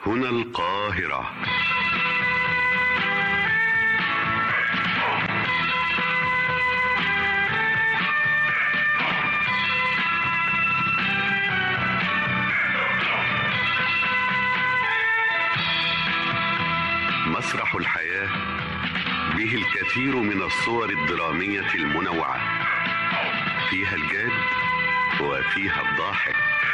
هنا القاهرة مسرح الحياة به الكثير من الصور الدرامية المنوعة فيها الجاد وفيها الضاحك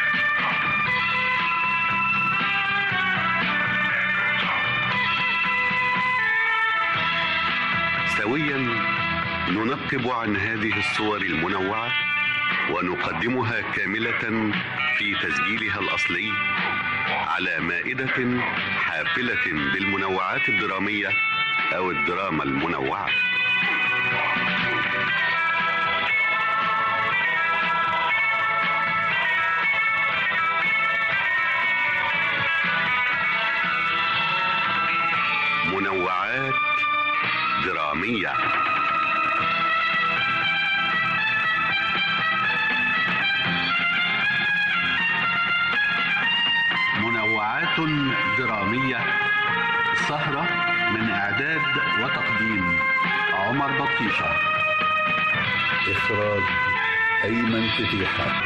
سويا ننقب عن هذه الصور المنوعة ونقدمها كاملة في تسجيلها الأصلي على مائدة حافلة بالمنوعات الدرامية أو الدراما المنوعة منوعات درامية منوعات درامية سهرة من إعداد وتقديم عمر بطيشة إخراج أيمن فتيحة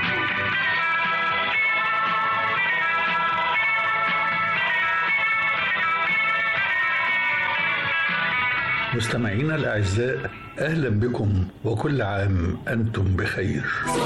مستمعينا الأعزاء أهلا بكم وكل عام أنتم بخير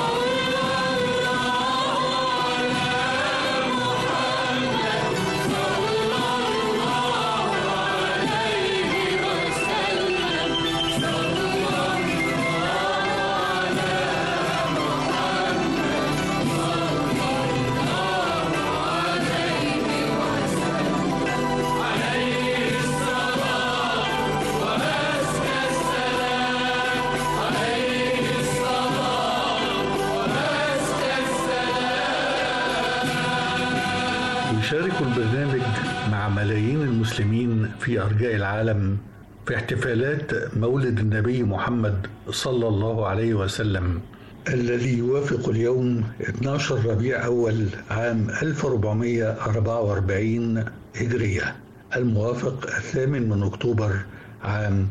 يشارك البرنامج مع ملايين المسلمين في أرجاء العالم في احتفالات مولد النبي محمد صلى الله عليه وسلم الذي يوافق اليوم 12 ربيع أول عام 1444 هجرية الموافق الثامن من أكتوبر عام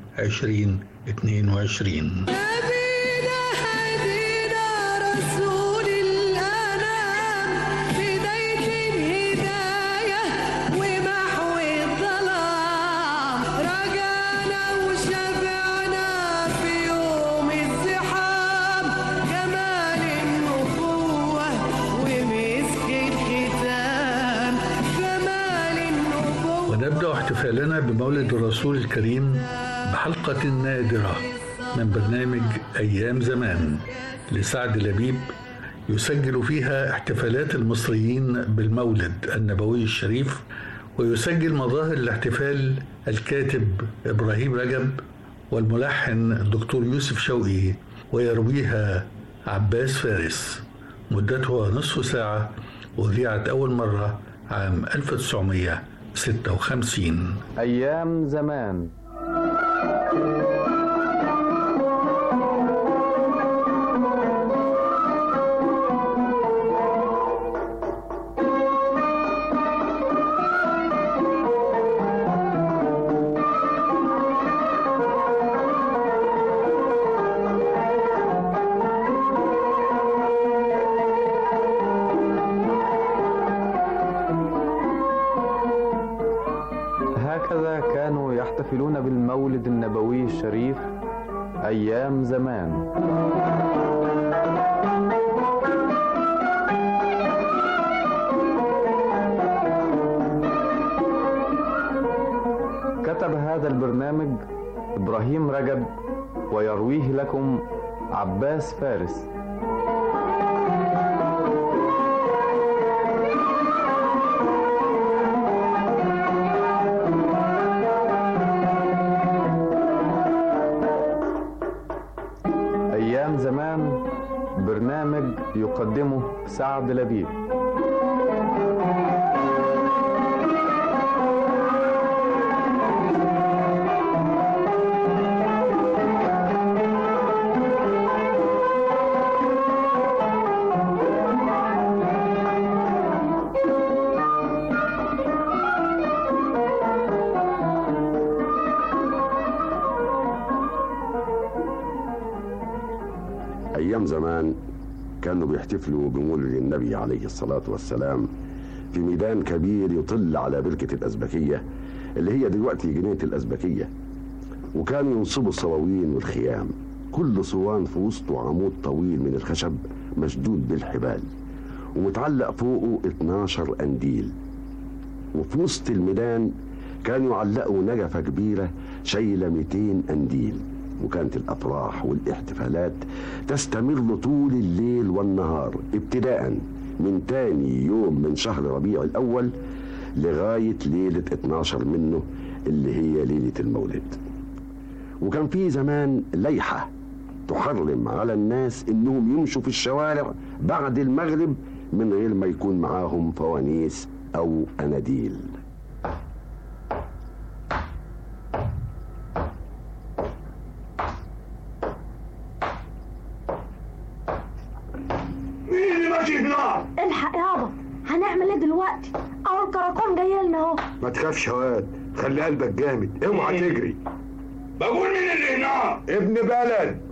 2022 نبينا هدينا رسول الأنام بداية الهداية ومحو الظلام رجعنا وشبعنا في يوم الزحام جمال النبوة ومسك الختام جمال النبوة ونبدأ احتفالنا بمولد الرسول الكريم بحلقة نادرة من برنامج أيام زمان لسعد لبيب يسجل فيها احتفالات المصريين بالمولد النبوي الشريف ويسجل مظاهر الاحتفال الكاتب إبراهيم رجب والملحن الدكتور يوسف شوقي ويرويها عباس فارس مدتها نصف ساعة وذيعت أول مرة عام 1956 أيام زمان هكذا كانوا يحتفلون بالمولد النبوي الشريف أيام زمان كتب هذا البرنامج إبراهيم رجب ويرويه لكم عباس فارس أيام زمان برنامج يقدمه سعد لبيب أيام زمان كانوا بيحتفلوا بمولد النبي عليه الصلاة والسلام في ميدان كبير يطل على بركة الأزبكية اللي هي دلوقتي جنينة الأزبكية وكانوا ينصبوا الصواوين والخيام كل صوان في وسطه عمود طويل من الخشب مشدود بالحبال ومتعلق فوقه 12 قنديل وفي وسط الميدان كانوا يعلقوا نجفة كبيرة شايلة 200 قنديل وكانت الأفراح والاحتفالات تستمر طول الليل والنهار ابتداء من تاني يوم من شهر ربيع الأول لغاية ليلة 12 منه اللي هي ليلة المولد وكان في زمان ليحة تحرم على الناس انهم يمشوا في الشوارع بعد المغرب من غير ما يكون معاهم فوانيس او اناديل مين اللي ماشي هنا؟ الحق يابا هنعمل ايه دلوقتي اهو الكراكون جاي لنا اهو ما تخافش يا واد خلي قلبك جامد اوعى تجري بقول مين اللي هنا؟ ابن بلد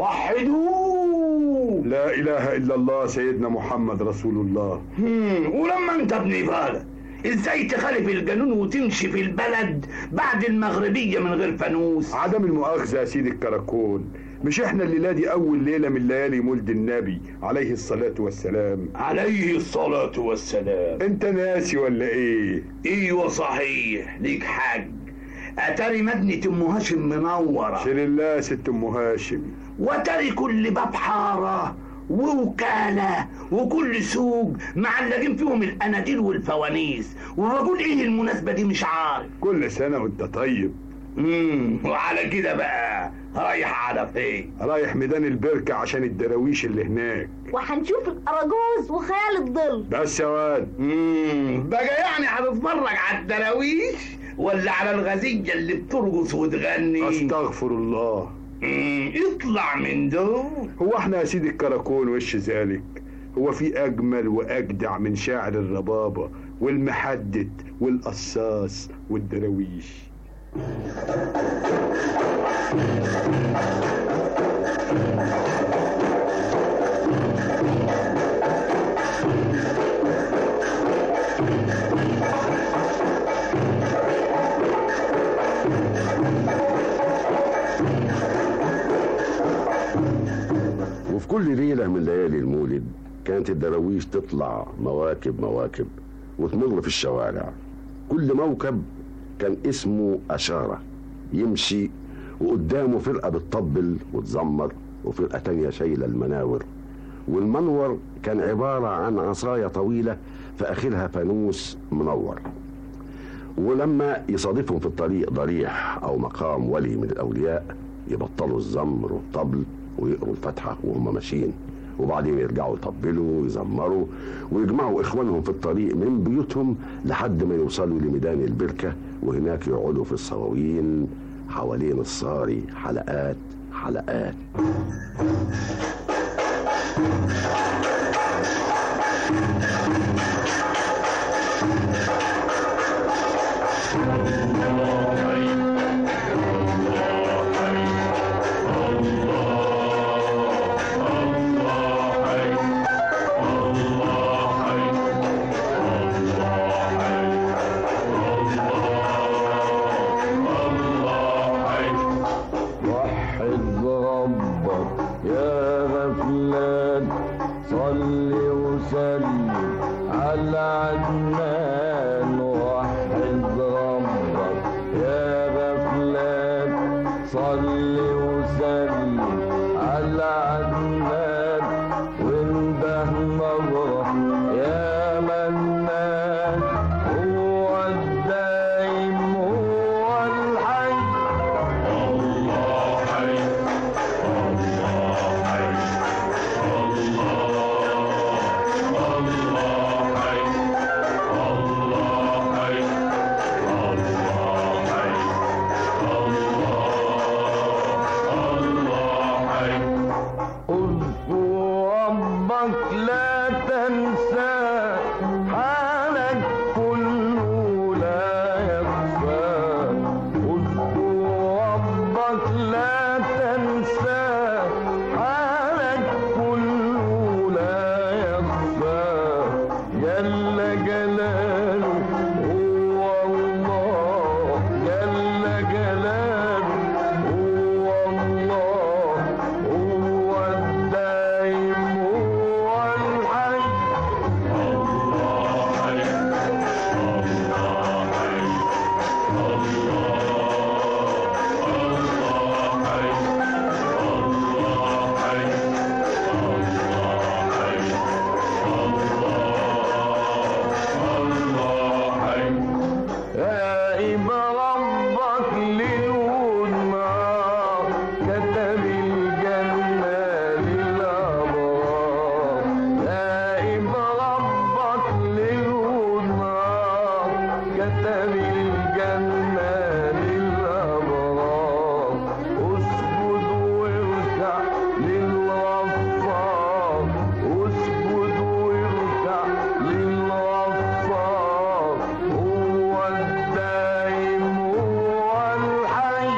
وحدوه لا اله الا الله سيدنا محمد رسول الله هم، ولما انت ابن بلد ازاي تخالف القانون وتمشي في البلد بعد المغربية من غير فانوس عدم المؤاخذة يا سيدي الكراكون مش احنا الليلة دي أول ليلة من ليالي مولد النبي عليه الصلاة والسلام عليه الصلاة والسلام انت ناسي ولا ايه؟ ايوه صحيح ليك حق اتاري مدنة ام هاشم منورة شير الله يا ست ام هاشم وتري كل باب حارة ووكالة وكل سوق معلقين فيهم الأناديل والفوانيس وبقول إيه المناسبة دي مش عارف كل سنة وانت طيب امم وعلى كده بقى رايح على فين رايح ميدان البركة عشان الدراويش اللي هناك وهنشوف الاراجوز وخيال الظل بس يا واد امم بقى يعني هتتفرج على الدراويش ولا على الغزية اللي بترقص وتغني استغفر الله امم اطلع من دول هو احنا يا سيدي الكراكون وش ذلك هو في اجمل واجدع من شاعر الربابة والمحدد والقصاص والدراويش وفي كل ليلة من ليالي المولد كانت الدراويش تطلع مواكب مواكب وتمر في الشوارع كل موكب كان اسمه أشارة يمشي وقدامه فرقة بتطبل وتزمر وفرقة تانية شايلة المناور والمنور كان عبارة عن عصاية طويلة في آخرها فانوس منور ولما يصادفهم في الطريق ضريح أو مقام ولي من الأولياء يبطلوا الزمر والطبل ويقروا الفاتحة وهم ماشيين وبعدين يرجعوا يطبلوا ويزمروا ويجمعوا إخوانهم في الطريق من بيوتهم لحد ما يوصلوا لميدان البركة وهناك يقعدوا في الصواوين حوالين الصاري حلقات حلقات وحد ربك يا غفلان صل وسلم على عدنان وحد ربك يا غفلان صل وسلم على عدنان وانده نظرة يا منان هو الدايم هو الحي غائب ربك للنار كتب الجنة للأبرار غائب ربك للنار كتب الجنة للأبرار اسجد واركع للغفار اسجد واركع للغفار هو الدائم هو الحي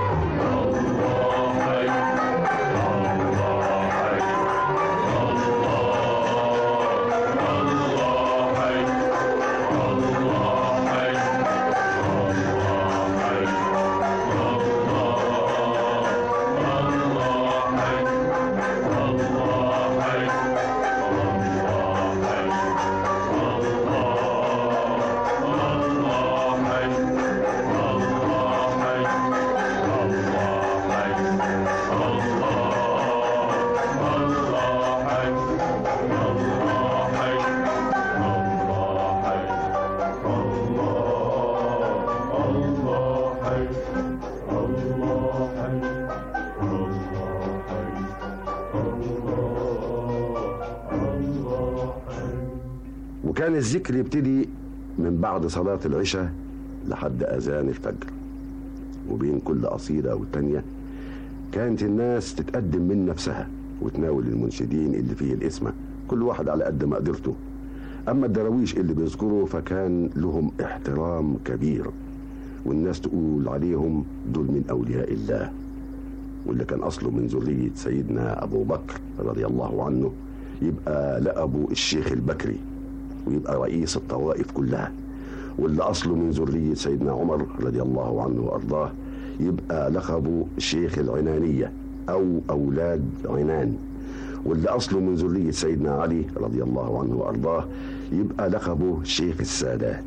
وكان الذكر يبتدي من بعد صلاة العشاء لحد أذان الفجر وبين كل قصيدة والتانية كانت الناس تتقدم من نفسها وتناول المنشدين اللي فيه الاسمة كل واحد على قد ما قدرته أما الدراويش اللي بيذكروا فكان لهم احترام كبير والناس تقول عليهم دول من أولياء الله واللي كان أصله من ذرية سيدنا أبو بكر رضي الله عنه يبقى لقبه الشيخ البكري ويبقى رئيس الطوائف كلها واللي أصله من ذرية سيدنا عمر رضي الله عنه وأرضاه يبقى لقبه شيخ العنانية أو أولاد عنان واللي أصله من ذرية سيدنا علي رضي الله عنه وأرضاه يبقى لقبه شيخ السادات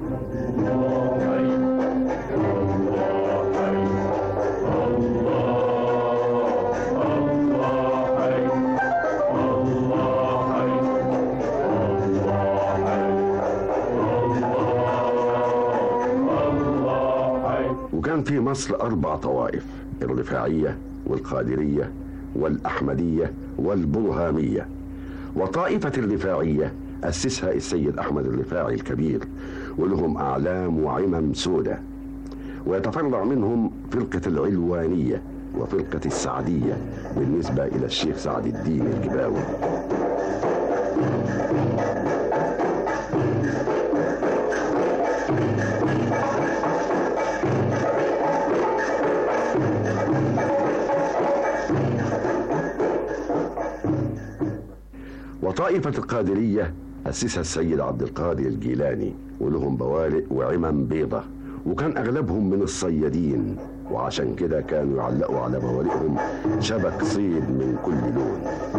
وكان في مصر أربع طوائف الرفاعية والقادرية والأحمدية والبرهامية وطائفة الرفاعية أسسها السيد أحمد الرفاعي الكبير ولهم أعلام وعمم سودة ويتفرع منهم فرقة العلوانية وفرقة السعدية بالنسبة إلى الشيخ سعد الدين الجباوي وطائفة القادرية أسسها السيد عبد القادر الجيلاني ولهم بوارق وعمم بيضة وكان أغلبهم من الصيادين وعشان كده كانوا يعلقوا على بوارقهم شبك صيد من كل لون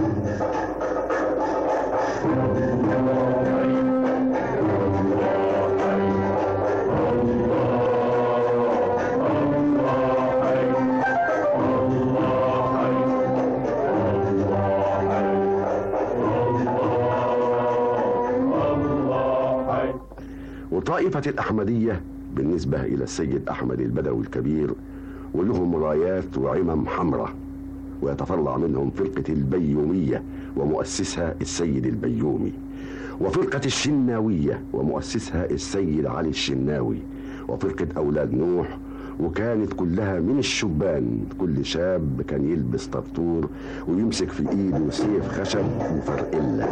وطائفة الأحمدية بالنسبة إلى السيد أحمد البدوي الكبير ولهم رايات وعمم حمراء ويتفرع منهم فرقة البيومية ومؤسسها السيد البيومي وفرقة الشناوية ومؤسسها السيد علي الشناوي وفرقة أولاد نوح وكانت كلها من الشبان كل شاب كان يلبس طرطور ويمسك في ايده سيف خشب وفرقله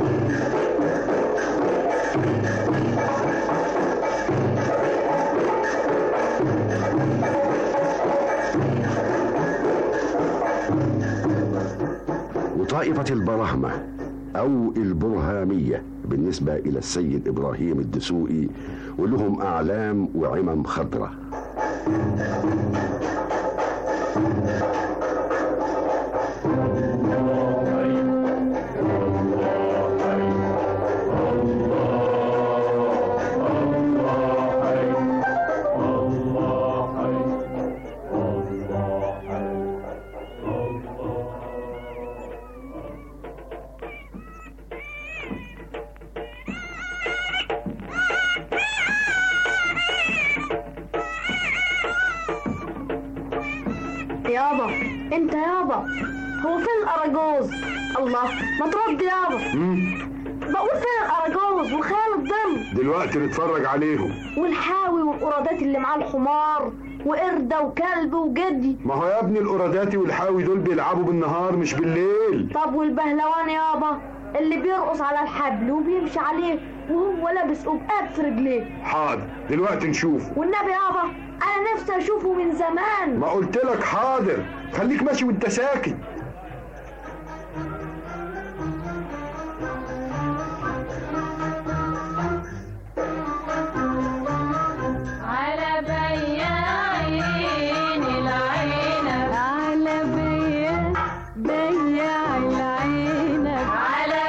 وطائفة البراهمة أو البرهامية بالنسبة إلى السيد إبراهيم الدسوقي ولهم أعلام وعمم خضراء يابا انت يابا هو فين الاراجوز الله ما ترد يابا بقول فين الاراجوز والخيال الضم دلوقتي نتفرج عليهم والحاوي والقرادات اللي معاه الحمار وقردة وكلب وجدي ما هو يا ابني القراداتي والحاوي دول بيلعبوا بالنهار مش بالليل طب والبهلوان يابا اللي بيرقص على الحبل وبيمشي عليه وهو لابس قبقاب في رجليه حاضر دلوقتي نشوفه والنبي يابا انا نفسي اشوفه من زمان ما قلت لك حاضر خليك ماشي وانت ساكت على بياعين العنب على بياع بياع العنب على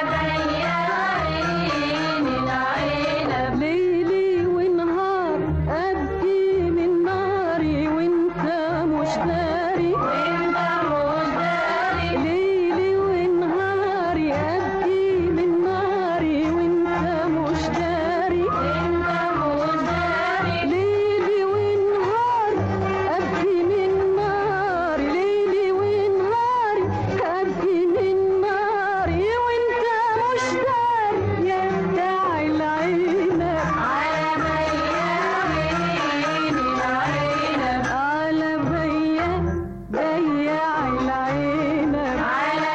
بياعين العنب ليلي ونهار أبكي من ناري وانت مش داري وانت مش داري ليلي ونهاري أبكي من ناري وانت مش داري وانت مش داري ليلي ونهار أبكي من ناري ليلي ونهاري أبكي من ناري وانت مش داري يا بتاع العنب على بياعين العنب على بياع بياع العنب على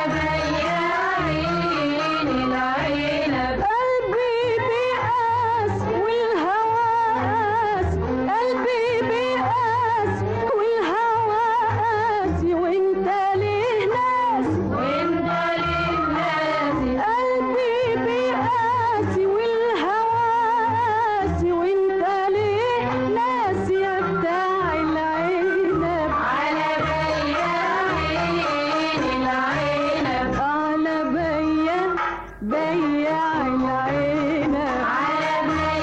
بياعين العنب قلبي بيقاس والهوى قاس قلبي بيقاس والهوى قاسي وانت ليه ناس وانت ليه ناسي قلبي بيقاسي والهوى قاسي وانت ليه ناسي يا بتاع العنب على بياعين العنب على بياع بياع العنب على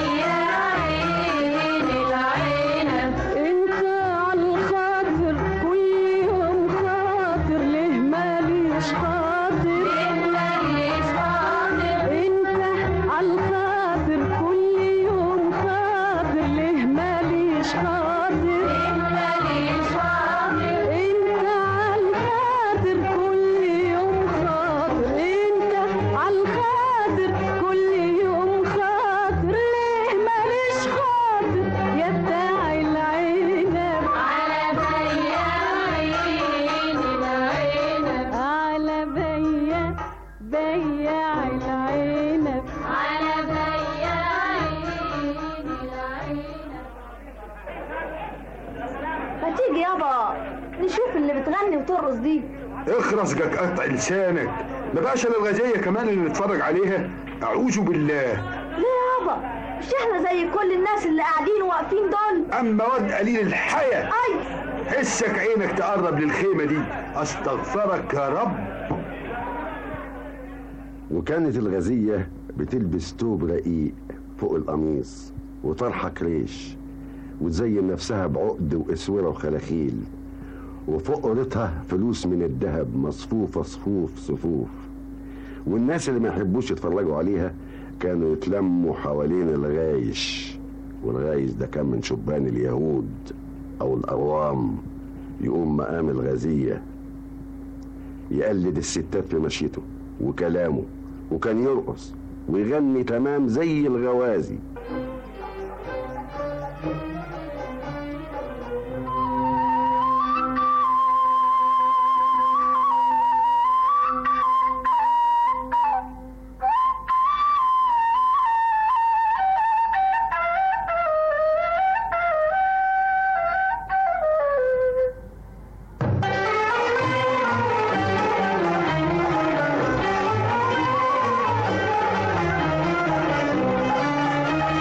بياعين العنب انت عالخاطر كل يوم خاطر ليه ماليش خاطر ليه ماليش خاطر انت عالخاطر كل يوم خاطر ليه ماليش خاطر ليه ماليش خاطر انت عالخاطر كل يوم خاطر انت عالخاطر كل يوم خاطر ليه ماليش خاطر يا بتاع العنب على بياعين العنب على بياع بياع العنب على بياعين العنب ما تيجي يابا نشوف اللي بتغني وترقص دي اخرس جاك قطع لسانك ما بقاش انا الغازيه كمان اللي نتفرج عليها اعوذ بالله ليه يابا مش احنا زي كل الناس اللي قاعدين واقفين دول اما واد قليل الحياه اي حسك عينك تقرب للخيمه دي استغفرك يا رب وكانت الغزية بتلبس توب رقيق فوق القميص وطرحة كريش وتزين نفسها بعقد واسورة وخلاخيل وفوق قرتها فلوس من الذهب مصفوفة صفوف صفوف والناس اللي ما يحبوش يتفرجوا عليها كانوا يتلموا حوالين الغايش والغايش ده كان من شبان اليهود او الأروام يقوم مقام الغازية يقلد الستات في مشيته وكلامه وكان يرقص ويغني تمام زي الغوازي على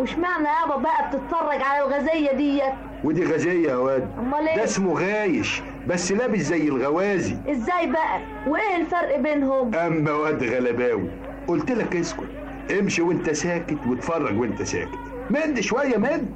واشمعنى يابا بقى بتتفرج على الغزية ديت ودي غزية يا واد امال ايه ده اسمه غايش بس لابس زي الغوازي ازاي بقى وايه الفرق بينهم اما واد غلباوي قلت لك اسكت امشي وانت ساكت واتفرج وانت ساكت مد شوية مد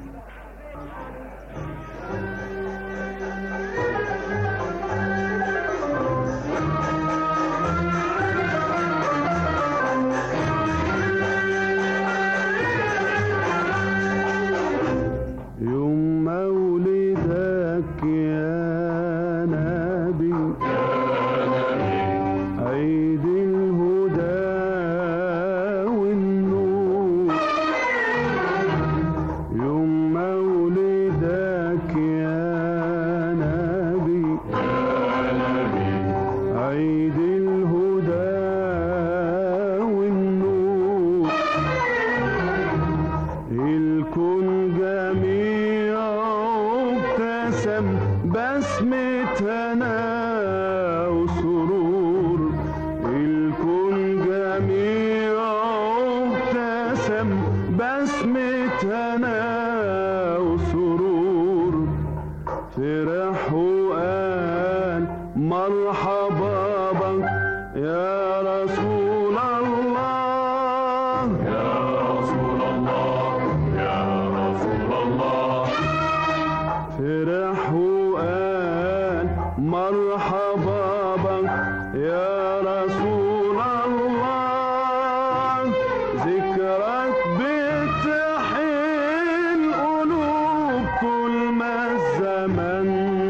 يوم مولدك يا نبي عيد الهدى والنور يوم مولدك يا نبي عيد الهدى والنور الكون جميع ابتسم بسمة هنا وسرور الكون جميع ابتسم بسمة هنا وسرور فرح وقال مرحبا بك يا رسول الله يا رسول الله يا رسول الله فرح وقال مرحبا بك يا رسول الله ذكرك بتحيي القلوب طول ما الزمن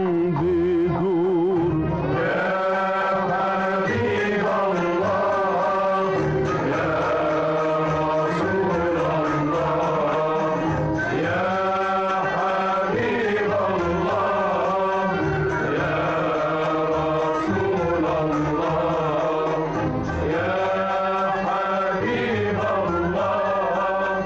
بيدور يا حبيب الله يا رسول الله يا حبيب الله يا رسول الله يا حبيب الله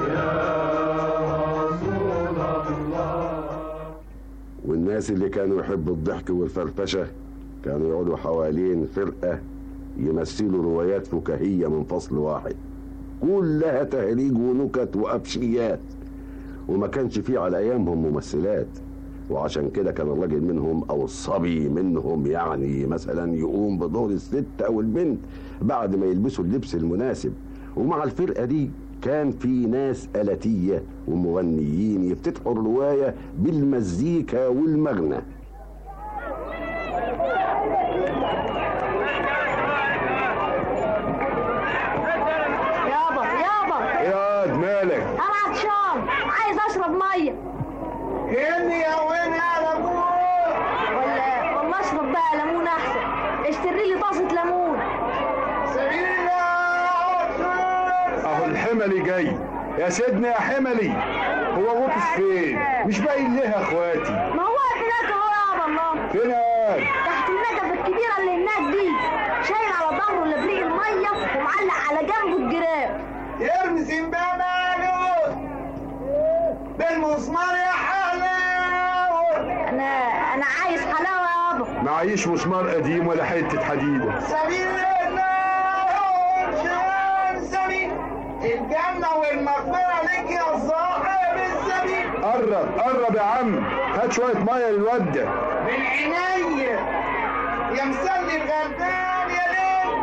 يا رسول الله والناس اللي كانوا يحبوا الضحك والفرفشة كانوا يقعدوا حوالين فرقة يمثلوا روايات فكاهية من فصل واحد كلها تهريج ونكت وأبشيات وما كانش فيه على أيامهم ممثلات وعشان كده كان الراجل منهم أو الصبي منهم يعني مثلا يقوم بدور الست أو البنت بعد ما يلبسوا اللبس المناسب ومع الفرقة دي كان في ناس آلاتية ومغنيين يفتتحوا الرواية بالمزيكا والمغنى يابا يابا يا واد مالك انا عطشان عايز اشرب ميه اني يا وين يا لمون ولا ولا اشرب بقى ليمون احسن اشتري لي طاسه ليمون سبيل اهو الحملي جاي يا سيدنا يا حملي هو غطس فين مش باين ليه يا اخواتي ما هو هناك اهو يابا الله فين قال تحت النجفه الكبيره اللي هناك دي شايل على ظهره لبريق الميه ومعلق على جنبه الجراب يرمي سنبابة بالمسمار يا حلاوة انا انا عايز حلاوه يابا معيش مسمار قديم ولا حتة حديدة سبيل الله شان سبيل الجنة والمغفرة لك يا صاحب السبيل قرب قرب يا عم هات شوية مية للواد ده من عينيا يا مسلي الغلبان يا ليل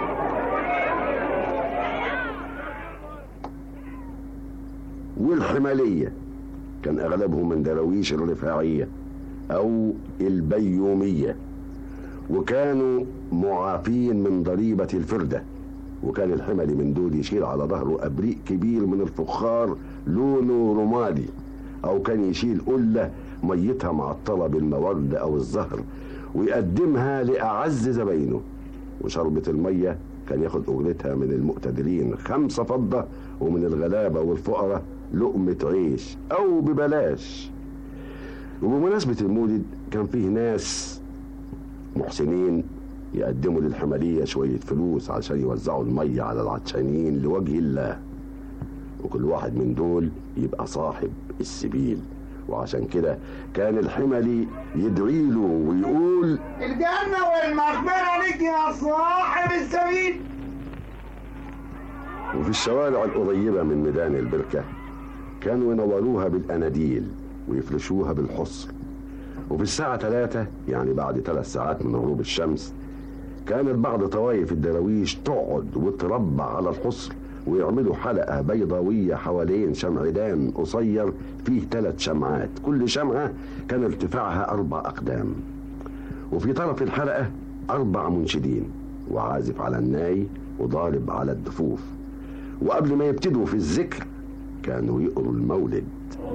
والحمالية كان أغلبهم من دراويش الرفاعية أو البيومية وكانوا معافين من ضريبة الفردة وكان الحملي من دول يشيل على ظهره أبريق كبير من الفخار لونه رمادي أو كان يشيل قلة ميتها معطلة بالمورد أو الزهر ويقدمها لأعز زباينه وشربة المية كان ياخد أجرتها من المقتدرين خمسة فضة ومن الغلابة والفقراء لقمة عيش أو ببلاش وبمناسبة المولد كان فيه ناس محسنين يقدموا للحملية شوية فلوس عشان يوزعوا المية على العطشانين لوجه الله وكل واحد من دول يبقى صاحب السبيل وعشان كده كان الحملي يدعي له ويقول الجنة والمغفرة لك يا صاحب السبيل وفي الشوارع القريبة من ميدان البركة كانوا ينوروها بالأناديل ويفرشوها بالحصر وفي الساعة ثلاثة يعني بعد ثلاث ساعات من غروب الشمس كانت بعض طوائف الدراويش تقعد وتربع على الحصر ويعملوا حلقة بيضاوية حوالين شمعدان قصير فيه ثلاث شمعات كل شمعة كان ارتفاعها أربع أقدام وفي طرف الحلقة أربع منشدين وعازف على الناي وضارب على الدفوف وقبل ما يبتدوا في الذكر كانوا يقروا المولد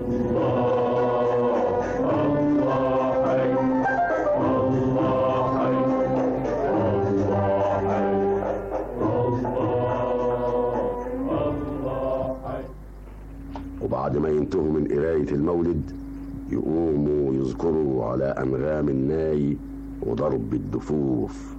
وبعد ما ينتهوا من قراية المولد يقوموا يذكروا على أنغام الناي وضرب الدفوف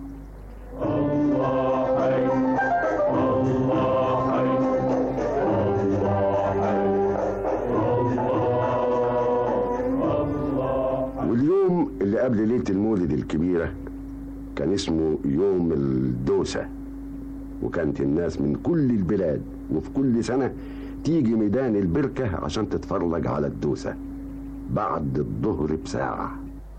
واليوم اللي قبل ليلة المولد الكبيرة كان اسمه يوم الدوسة وكانت الناس من كل البلاد وفي كل سنة تيجي ميدان البركة عشان تتفرج على الدوسة بعد الظهر بساعة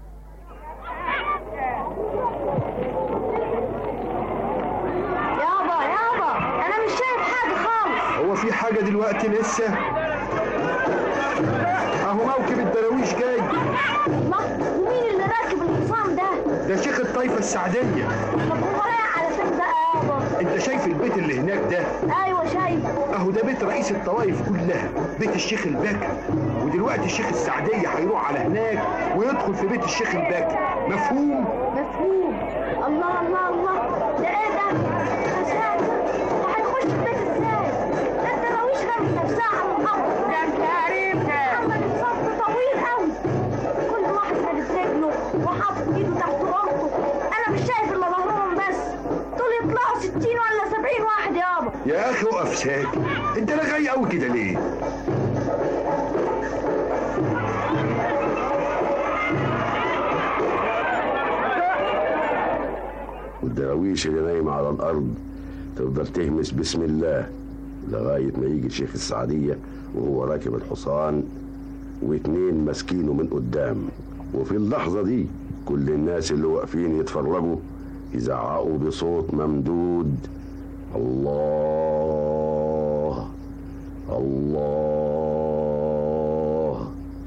يابا يابا انا مش شايف حاجه خالص هو في حاجة دلوقتي لسه اهو موكب الدراويش جاي الله ومين اللي راكب الحصان ده ده شيخ الطائفة السعدية طب هو رايح على فين بقى يابا انت شايف البيت اللي هناك ده ايوه شايف اهو ده بيت رئيس الطوائف كلها بيت الشيخ البكر ودلوقتي الشيخ السعدية هيروح على هناك ويدخل في بيت الشيخ البكر مفهوم مفهوم الله الله الله ده ايه ده يا ساتر وهيخش البيت ازاي ده الدراويش رمت نفسها على الارض ده انت عرفت عملت صف طويل قوي كل واحد مادد رجله وحاطط ايده تحت راسه انا مش شايف الا ظهرهم بس دول يطلعوا 60 ولا 70 واحد يابا يا اخي اقف ساكت انت لغاي قوي كده ليه والدراويش اللي نايمة على الأرض تفضل تهمس بسم الله لغاية ما يجي شيخ السعدية وهو راكب الحصان واتنين ماسكينه من قدام وفي اللحظة دي كل الناس اللي واقفين يتفرجوا يزعقوا بصوت ممدود الله الله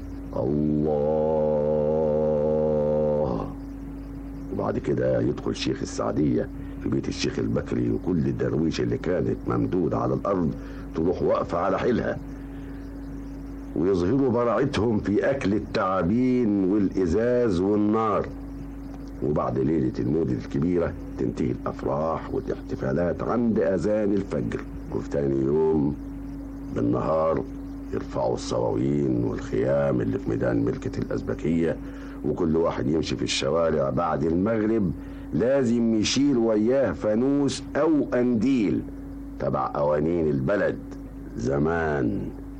الله وبعد كده يدخل شيخ السعدية في بيت الشيخ البكري وكل الدرويش اللي كانت ممدودة على الأرض تروح واقفة على حيلها ويظهروا براعتهم في أكل التعابين والإزاز والنار وبعد ليلة المولد الكبيرة تنتهي الأفراح والاحتفالات عند أذان الفجر وفي تاني يوم بالنهار يرفعوا الصواوين والخيام اللي في ميدان ملكة الأزبكية وكل واحد يمشي في الشوارع بعد المغرب لازم يشيل وياه فانوس أو قنديل تبع قوانين البلد زمان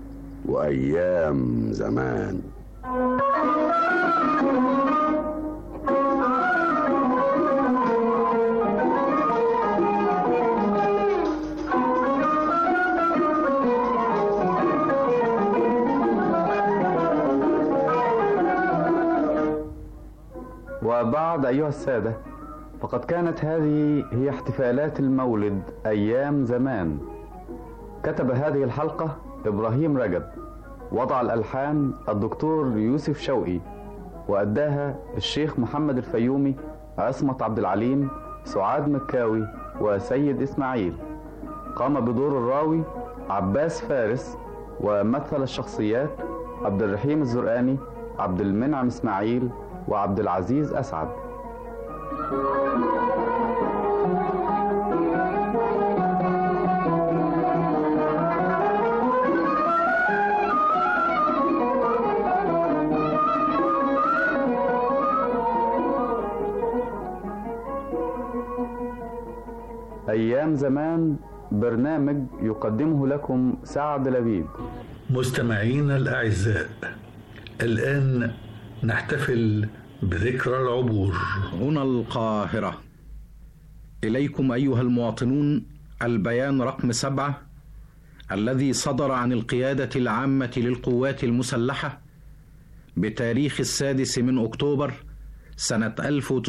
وأيام زمان وبعد أيها السادة فقد كانت هذه هي احتفالات المولد أيام زمان كتب هذه الحلقة إبراهيم رجب وضع الألحان الدكتور يوسف شوقي وأداها الشيخ محمد الفيومي عصمت عبد العليم سعاد مكاوي وسيد إسماعيل قام بدور الراوي عباس فارس ومثل الشخصيات عبد الرحيم الزرقاني عبد المنعم إسماعيل وعبد العزيز أسعد أيام زمان برنامج يقدمه لكم سعد لبيب مستمعينا الأعزاء الآن نحتفل بذكرى العبور هنا القاهرة إليكم أيها المواطنون البيان رقم سبعة الذي صدر عن القيادة العامة للقوات المسلحة بتاريخ السادس من أكتوبر سنة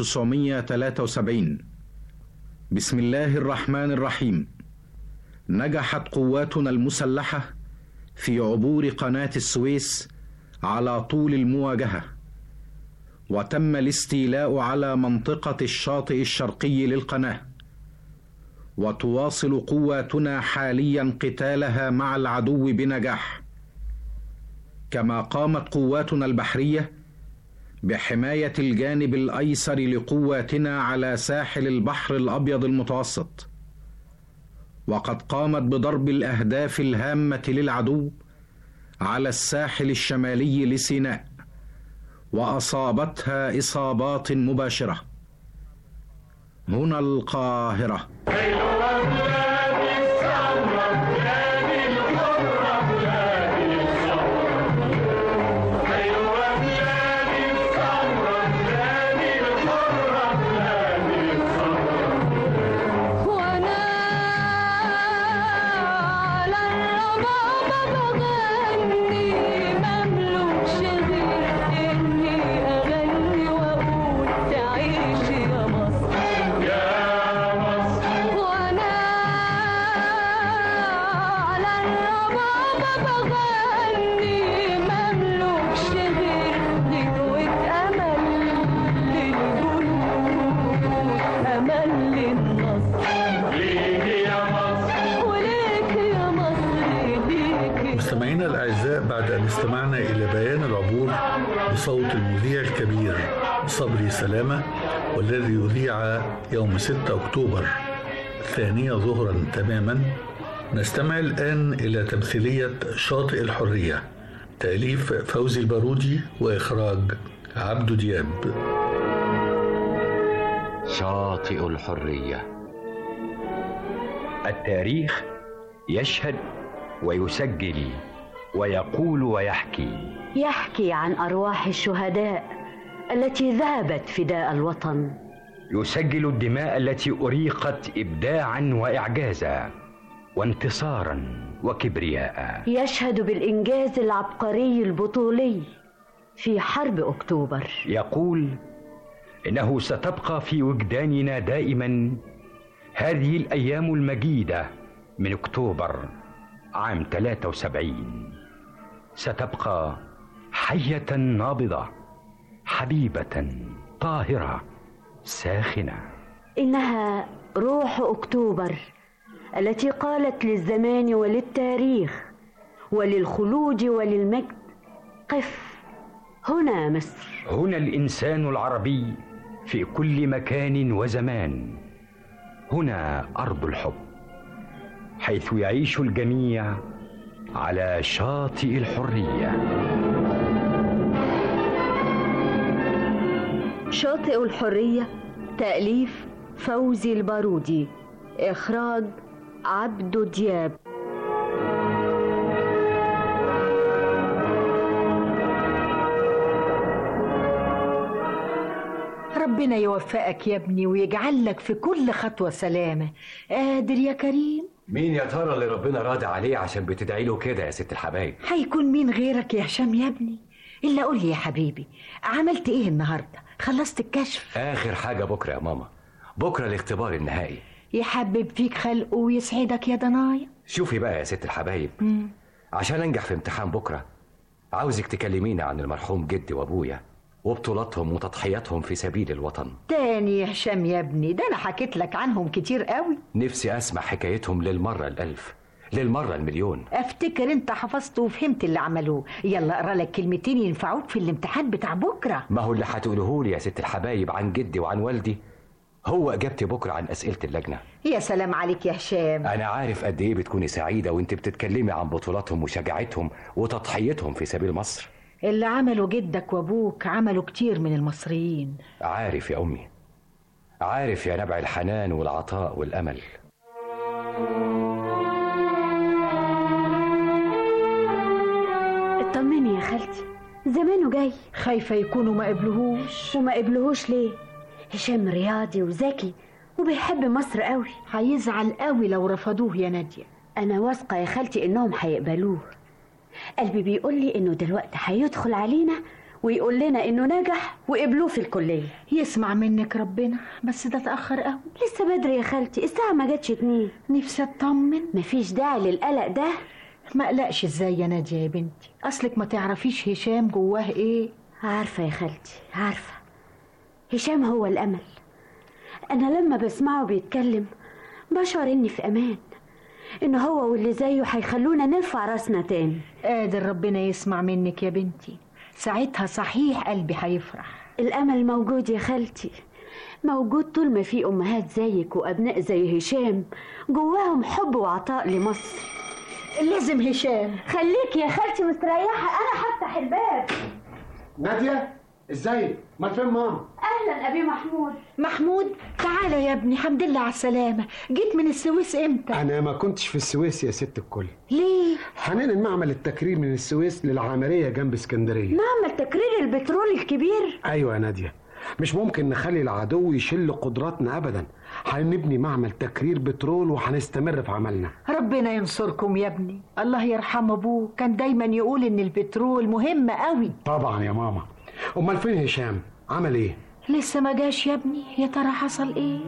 1973 بسم الله الرحمن الرحيم نجحت قواتنا المسلحة في عبور قناة السويس على طول المواجهة وتم الاستيلاء على منطقة الشاطئ الشرقي للقناة وتواصل قواتنا حاليا قتالها مع العدو بنجاح كما قامت قواتنا البحريه بحمايه الجانب الايسر لقواتنا على ساحل البحر الابيض المتوسط وقد قامت بضرب الاهداف الهامه للعدو على الساحل الشمالي لسيناء واصابتها اصابات مباشره هنا القاهره وانا على الربابة بغني مملوكش غير اني اغني واقول تعيش يا مصر يا مصر وانا على الربابة بغني مملوكش غير غنوة امل للجنود امل للنصر ليك يا مصر وليك يا مصر ليك مستمعينا الأعزاء بعد أن استمعنا إلى بيان العبور بصوت المذيع الكبير صبري سلامة والذي يذيع يوم 6 أكتوبر الثانية ظهرا تماما نستمع الآن إلى تمثيلية شاطئ الحرية تأليف فوزي البارودي وإخراج عبدو دياب شاطئ الحرية التاريخ يشهد ويسجل ويقول ويحكي يحكي عن ارواح الشهداء التي ذهبت فداء الوطن يسجل الدماء التي أريقت إبداعا وإعجازا وانتصارا وكبرياء يشهد بالانجاز العبقري البطولي في حرب اكتوبر يقول إنه ستبقى في وجداننا دائما هذه الأيام المجيدة من أكتوبر عام 73 ستبقى حية نابضة حبيبة طاهرة ساخنة انها روح اكتوبر التي قالت للزمان وللتاريخ وللخلود وللمجد قف هنا مصر هنا الإنسان العربي في كل مكان وزمان هنا أرض الحب حيث يعيش الجميع على شاطئ الحريه شاطئ الحرية تأليف فوزي البارودي إخراج عبدو دياب ربنا يوفقك يا ابني ويجعل لك في كل خطوة سلامة قادر يا كريم مين يا ترى اللي ربنا راضي عليه عشان بتدعي له كده يا ست الحبايب هيكون مين غيرك يا هشام يا ابني إلا قول لي يا حبيبي عملت إيه النهاردة خلصت الكشف اخر حاجه بكره يا ماما بكره الاختبار النهائي يحبب فيك خلقه ويسعدك يا ضنايا شوفي بقى يا ست الحبايب مم. عشان انجح في امتحان بكره عاوزك تكلميني عن المرحوم جدي وابويا وبطولاتهم وتضحياتهم في سبيل الوطن تاني يا هشام يا ابني ده أنا حكيت لك عنهم كتير قوي نفسي اسمع حكايتهم للمره الالف للمره المليون افتكر انت حفظت وفهمت اللي عملوه يلا اقرا لك كلمتين ينفعوك في الامتحان بتاع بكره ما هو اللي هتقوله لي يا ست الحبايب عن جدي وعن والدي هو اجابتي بكره عن اسئله اللجنه يا سلام عليك يا هشام انا عارف قد ايه بتكوني سعيده وانت بتتكلمي عن بطولاتهم وشجاعتهم وتضحيتهم في سبيل مصر اللي عمله جدك وابوك عملوا كتير من المصريين عارف يا امي عارف يا نبع الحنان والعطاء والامل اطمني يا خالتي زمانه جاي خايفة يكونوا ما قبلهوش وما قبلهوش ليه هشام رياضي وذكي وبيحب مصر قوي هيزعل قوي لو رفضوه يا نادية أنا واثقة يا خالتي إنهم هيقبلوه قلبي بيقول لي إنه دلوقتي هيدخل علينا ويقول لنا إنه نجح وقبلوه في الكلية يسمع منك ربنا بس ده اتأخر قوي لسه بدري يا خالتي الساعة ما جاتش اتنين نفسي اطمن مفيش داعي للقلق ده ما قلقش ازاي يا نادية يا بنتي اصلك ما تعرفيش هشام جواه ايه عارفة يا خالتي عارفة هشام هو الأمل أنا لما بسمعه بيتكلم بشعر إني في أمان إن هو واللي زيه هيخلونا نرفع راسنا تاني قادر ربنا يسمع منك يا بنتي ساعتها صحيح قلبي هيفرح الأمل موجود يا خالتي موجود طول ما في أمهات زيك وأبناء زي هشام جواهم حب وعطاء لمصر لازم هشام خليك يا خالتي مستريحة أنا هفتح الباب نادية ازيك؟ ما فين ماما؟ أهلا أبي محمود محمود تعالى يا ابني الحمد لله على السلامة جيت من السويس امتى أنا ما كنتش في السويس يا ست الكل ليه هننقل معمل التكرير من السويس للعملية جنب اسكندرية معمل تكرير البترول الكبير أيوة يا نادية مش ممكن نخلي العدو يشل قدراتنا أبدا هنبني معمل تكرير بترول وهنستمر في عملنا ربنا ينصركم يا ابني الله يرحم ابوه كان دايما يقول ان البترول مهم قوي طبعا يا ماما أمال فين هشام؟ عمل إيه؟ لسه ما جاش يا ابني يا ترى حصل ايه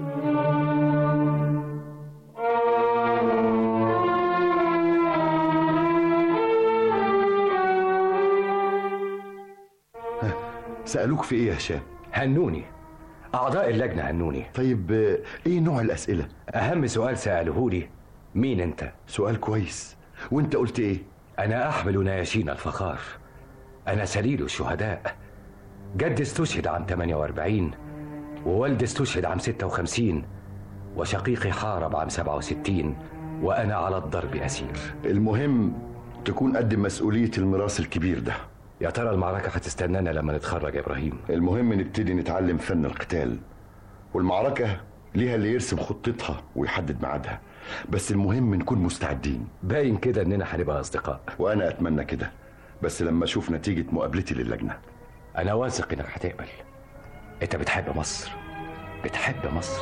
سألوك في ايه يا هشام؟ هنوني أعضاء اللجنة هنوني طيب آه، ايه نوع الأسئلة؟ أهم سؤال سأله لي مين أنت؟ سؤال كويس وانت قلت ايه؟ أنا أحمل نياشين الفخار أنا سليل الشهداء جدي استشهد عام 48 ووالدي استشهد عام 56 وشقيقي حارب عام 67 وأنا على الضرب أسير المهم تكون قد مسؤولية الميراث الكبير ده يا ترى المعركة هتستنانا لما نتخرج يا إبراهيم المهم نبتدي نتعلم فن القتال والمعركة ليها اللي يرسم خطتها ويحدد ميعادها بس المهم نكون مستعدين باين كده إننا هنبقى أصدقاء وأنا أتمنى كده بس لما أشوف نتيجة مقابلتي للجنة أنا واثق إنك هتقبل أنت بتحب مصر بتحب مصر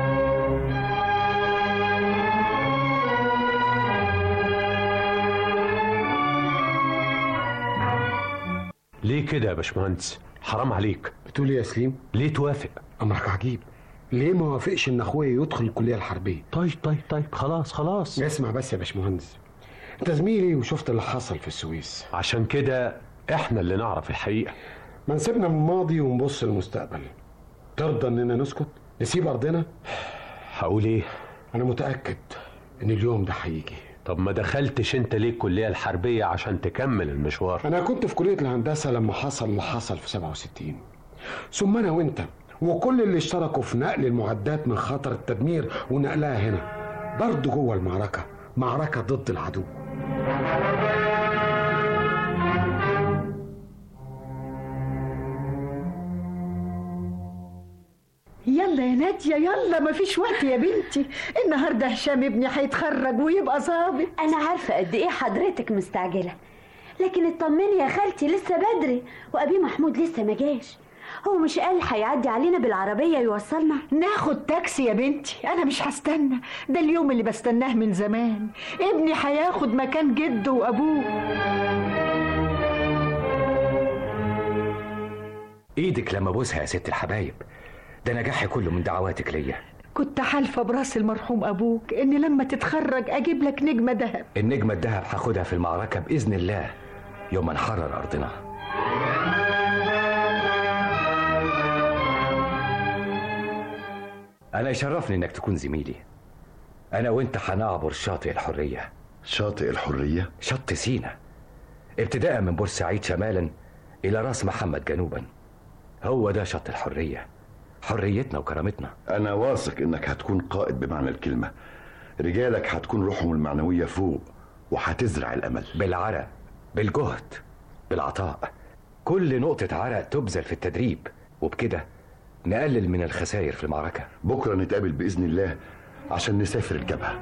ليه كده يا باشمهندس حرام عليك بتقول ايه يا سليم؟ ليه توافق أمرك عجيب ليه ما وافقش ان اخويا يدخل الكليه الحربيه طيب طيب طيب خلاص خلاص اسمع بس يا باشمهندس انت زميلي وشفت اللي حصل في السويس عشان كده احنا اللي نعرف الحقيقه ما نسيبنا من الماضي ونبص للمستقبل ترضى اننا نسكت نسيب ارضنا هقول ايه انا متاكد ان اليوم ده هيجي طب ما دخلتش انت ليه الكليه الحربيه عشان تكمل المشوار انا كنت في كليه الهندسه لما حصل اللي حصل في 67 ثم انا وانت وكل اللي اشتركوا في نقل المعدات من خطر التدمير ونقلها هنا برضه جوه المعركه معركه ضد العدو يلا يا نادية يلا مفيش وقت يا بنتي النهارده هشام ابني هيتخرج ويبقى ظابط أنا عارفة قد إيه حضرتك مستعجلة لكن اطمني يا خالتي لسه بدري وأبي محمود لسه ما جاش هو مش قال هيعدي علينا بالعربية يوصلنا ناخد تاكسي يا بنتي انا مش هستنى ده اليوم اللي بستناه من زمان ابني هياخد مكان جده وابوه إيدك لما بوسها يا ست الحبايب ده نجاحي كله من دعواتك ليا كنت حالفه براس المرحوم ابوك ان لما تتخرج اجيب لك نجمه ذهب النجمة الدهب هاخدها في المعركة بإذن الله يوم ما نحرر أرضنا أنا يشرفني إنك تكون زميلي أنا وأنت هنعبر شاطئ الحرية شاطئ الحرية؟ شط سينا ابتداء من بورسعيد شمالا إلى راس محمد جنوبا هو ده شط الحرية حريتنا وكرامتنا أنا واثق إنك هتكون قائد بمعنى الكلمة رجالك هتكون روحهم المعنوية فوق وهتزرع الأمل بالعرق بالجهد بالعطاء كل نقطة عرق تبذل في التدريب وبكده نقلل من الخسائر في المعركة بكرة نتقابل بإذن الله عشان نسافر الجبهة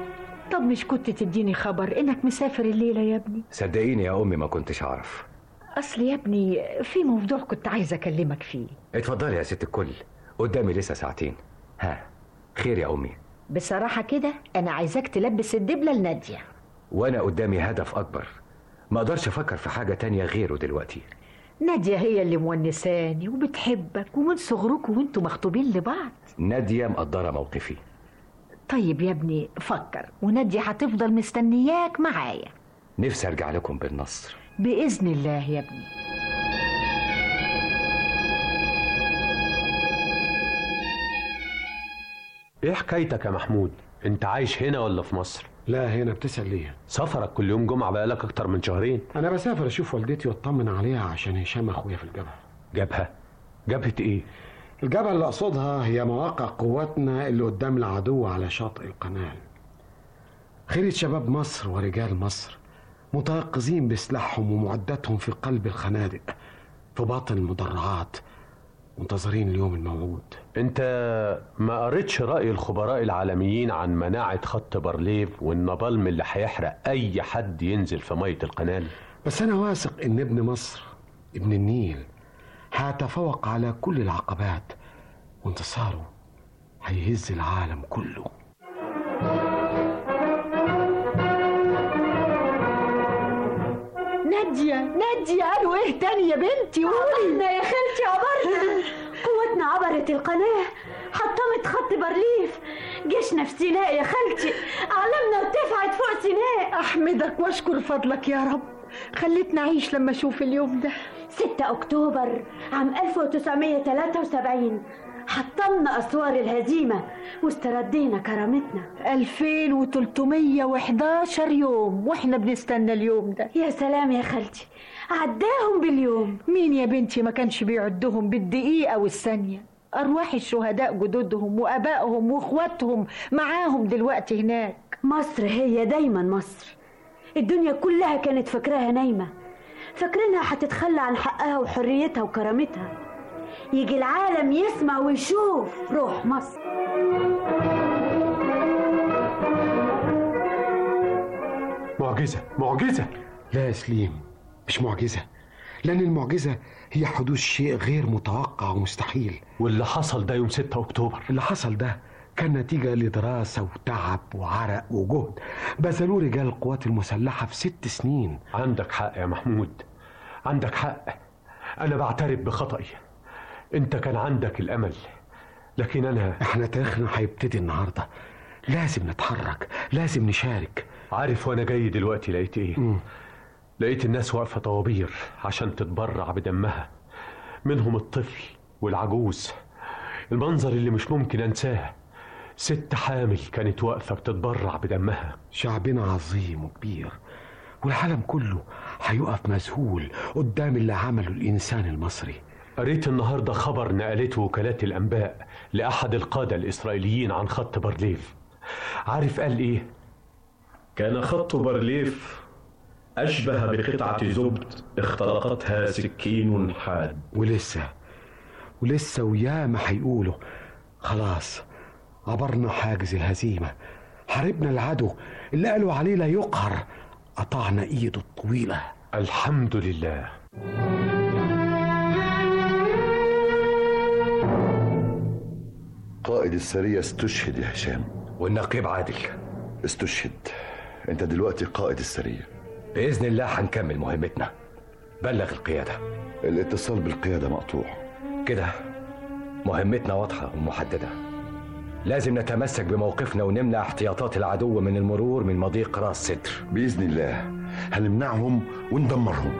طب مش كنت تديني خبر انك مسافر الليله يا ابني صدقيني يا أمي ما كنتش أعرف اصل يا ابني في موضوع كنت عايزه اكلمك فيه اتفضلي يا ست الكل قدامي لسه ساعتين ها خير يا امي بصراحه كده انا عايزاك تلبس الدبله لناديه وانا قدامي هدف اكبر ما اقدرش افكر في حاجه تانية غيره دلوقتي ناديه هي اللي مونساني وبتحبك ومن صغركم وانتوا مخطوبين لبعض ناديه مقدره موقفي طيب يا ابني فكر وناديه هتفضل مستنياك معايا نفسي ارجع لكم بالنصر باذن الله يا ابني ايه حكايتك يا محمود انت عايش هنا ولا في مصر لا هنا بتسأل ليه سفرك كل يوم جمعة بقالك اكتر من شهرين انا بسافر اشوف والدتي واطمن عليها عشان هشام اخويا في الجبهه جبهة جبهة ايه الجبهه اللي اقصدها هي مواقع قواتنا اللي قدام العدو على شاطئ القناه خيرة شباب مصر ورجال مصر متيقظين بسلاحهم ومعداتهم في قلب الخنادق في باطن المدرعات منتظرين اليوم الموعود انت ما قريتش رأي الخبراء العالميين عن مناعة خط بارليف والنبالم اللي هيحرق اي حد ينزل في مية القنال بس انا واثق ان ابن مصر ابن النيل هيتفوق على كل العقبات وانتصاره هيهز العالم كله ناديه ناديه قالوا ايه تاني يا بنتي قولي عبرنا يا خالتي عبرنا قوتنا عبرت القناة حطمت خط بارليف جيشنا في سيناء يا خالتي أعلامنا ارتفعت فوق سيناء احمدك واشكر فضلك يا رب خليتني اعيش لما اشوف اليوم ده 6 أكتوبر عام 1973 حطمنا أسوار الهزيمة واستردينا كرامتنا 2311 يوم واحنا بنستنى اليوم ده يا سلام يا خالتي عداهم باليوم مين يا بنتي ما كانش بيعدهم بالدقيقة والثانية أرواح الشهداء جدودهم وأبائهم وإخواتهم معاهم دلوقتي هناك مصر هي دايما مصر الدنيا كلها كانت فاكراها نايمة فاكرينها هتتخلى عن حقها وحريتها وكرامتها يجي العالم يسمع ويشوف روح مصر معجزة معجزة لا يا سليم مش معجزة لأن المعجزة هي حدوث شيء غير متوقع ومستحيل واللي حصل ده يوم 6 أكتوبر اللي حصل ده كان نتيجة لدراسة وتعب وعرق وجهد بذلوه رجال القوات المسلحة في ست سنين عندك حق يا محمود عندك حق أنا بعترف بخطئي أنت كان عندك الأمل لكن أنا احنا تاريخنا هيبتدي النهاردة لازم نتحرك لازم نشارك عارف وأنا جاي دلوقتي لقيت إيه مم. لقيت الناس واقفة طوابير عشان تتبرع بدمها منهم الطفل والعجوز المنظر اللي مش ممكن أنساه ست حامل كانت واقفة بتتبرع بدمها شعبنا عظيم وكبير والعالم كله هيقف مذهول قدام اللي عمله الإنسان المصري قريت النهاردة خبر نقلته وكالات الأنباء لأحد القادة الإسرائيليين عن خط بارليف عارف قال إيه؟ كان خط بارليف أشبه بقطعة زبد اخترقتها سكين حاد ولسه ولسه وياما هيقولوا خلاص عبرنا حاجز الهزيمة حاربنا العدو اللي قالوا عليه لا يقهر قطعنا ايده الطويلة الحمد لله قائد السرية استشهد يا هشام والنقيب عادل استشهد انت دلوقتي قائد السرية بإذن الله هنكمل مهمتنا بلغ القيادة الاتصال بالقيادة مقطوع كده مهمتنا واضحة ومحددة لازم نتمسك بموقفنا ونمنع احتياطات العدو من المرور من مضيق راس سدر بإذن الله هنمنعهم وندمرهم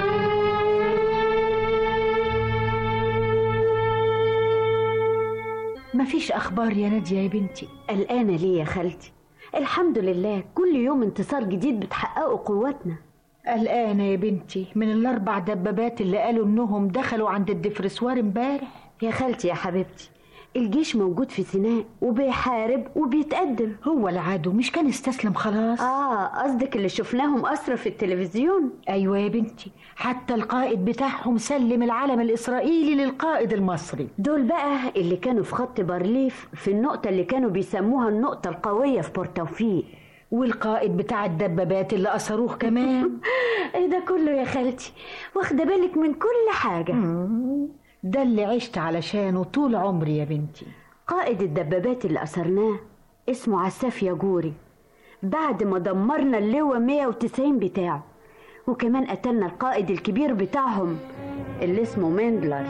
مفيش أخبار يا نادية يا بنتي قلقانة ليه يا خالتي الحمد لله كل يوم انتصار جديد بتحققه قواتنا قلقانة يا بنتي من الأربع دبابات اللي قالوا إنهم دخلوا عند الدفرسوار امبارح يا خالتي يا حبيبتي الجيش موجود في سيناء وبيحارب وبيتقدم هو العدو مش كان استسلم خلاص اه قصدك اللي شفناهم أسرى في التلفزيون أيوة يا بنتي حتى القائد بتاعهم سلم العلم الإسرائيلي للقائد المصري دول بقى اللي كانوا في خط بارليف في النقطة اللي كانوا بيسموها النقطة القوية في بورتوفيق والقائد بتاع الدبابات اللي أسروه كمان ايه ده كله يا خالتي واخدة بالك من كل حاجة ده اللي عشت علشانه طول عمري يا بنتي قائد الدبابات اللي أسرناه اسمه عساف ياجوري بعد ما دمرنا اللواء 190 بتاعه وكمان قتلنا القائد الكبير بتاعهم اللي اسمه مندلر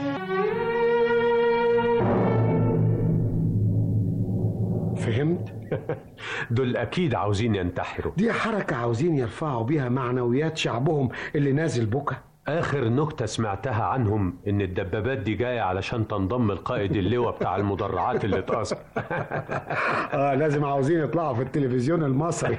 فهمت؟ دول أكيد عاوزين ينتحروا دي حركة عاوزين يرفعوا بيها معنويات شعبهم اللي نازل بكا آخر نكتة سمعتها عنهم إن الدبابات دي جاية علشان تنضم القائد اللواء بتاع المدرعات اللي اتأثر اه لازم عاوزين يطلعوا في التلفزيون المصري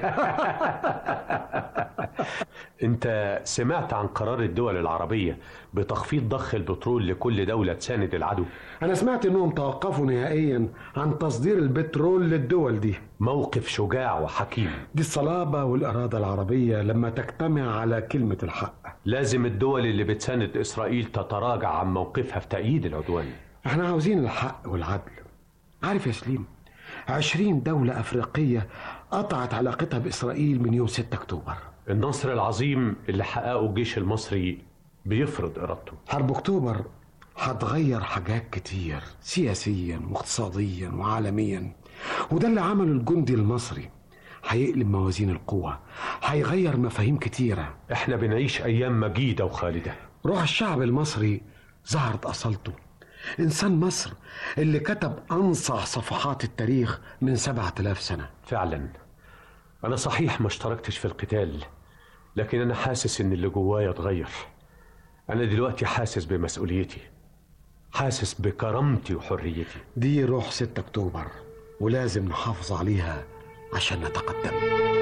أنت سمعت عن قرار الدول العربية بتخفيض ضخ البترول لكل دولة تساند العدو انا سمعت انهم توقفوا نهائيا عن تصدير البترول للدول دي موقف شجاع وحكيم دي الصلابة والإرادة العربية لما تجتمع على كلمة الحق لازم الدول اللي بتساند إسرائيل تتراجع عن موقفها في تأييد العدوان احنا عاوزين الحق والعدل عارف يا سليم عشرين دولة أفريقية قطعت علاقتها بإسرائيل من يوم 6 أكتوبر النصر العظيم اللي حققه الجيش المصري بيفرض إرادته حرب أكتوبر هتغير حاجات كتير سياسيا واقتصاديا وعالميا وده اللي عمله الجندي المصري هيقلب موازين القوة هيغير مفاهيم كتيرة احنا بنعيش أيام مجيدة وخالدة روح الشعب المصري ظهرت أصالته إنسان مصر اللي كتب أنصع صفحات التاريخ من سبعة آلاف سنة فعلا أنا صحيح ما اشتركتش في القتال لكن أنا حاسس إن اللي جوايا اتغير أنا دلوقتي حاسس بمسؤوليتي حاسس بكرامتي وحريتي دي روح 6 أكتوبر ولازم نحافظ عليها عشان نتقدم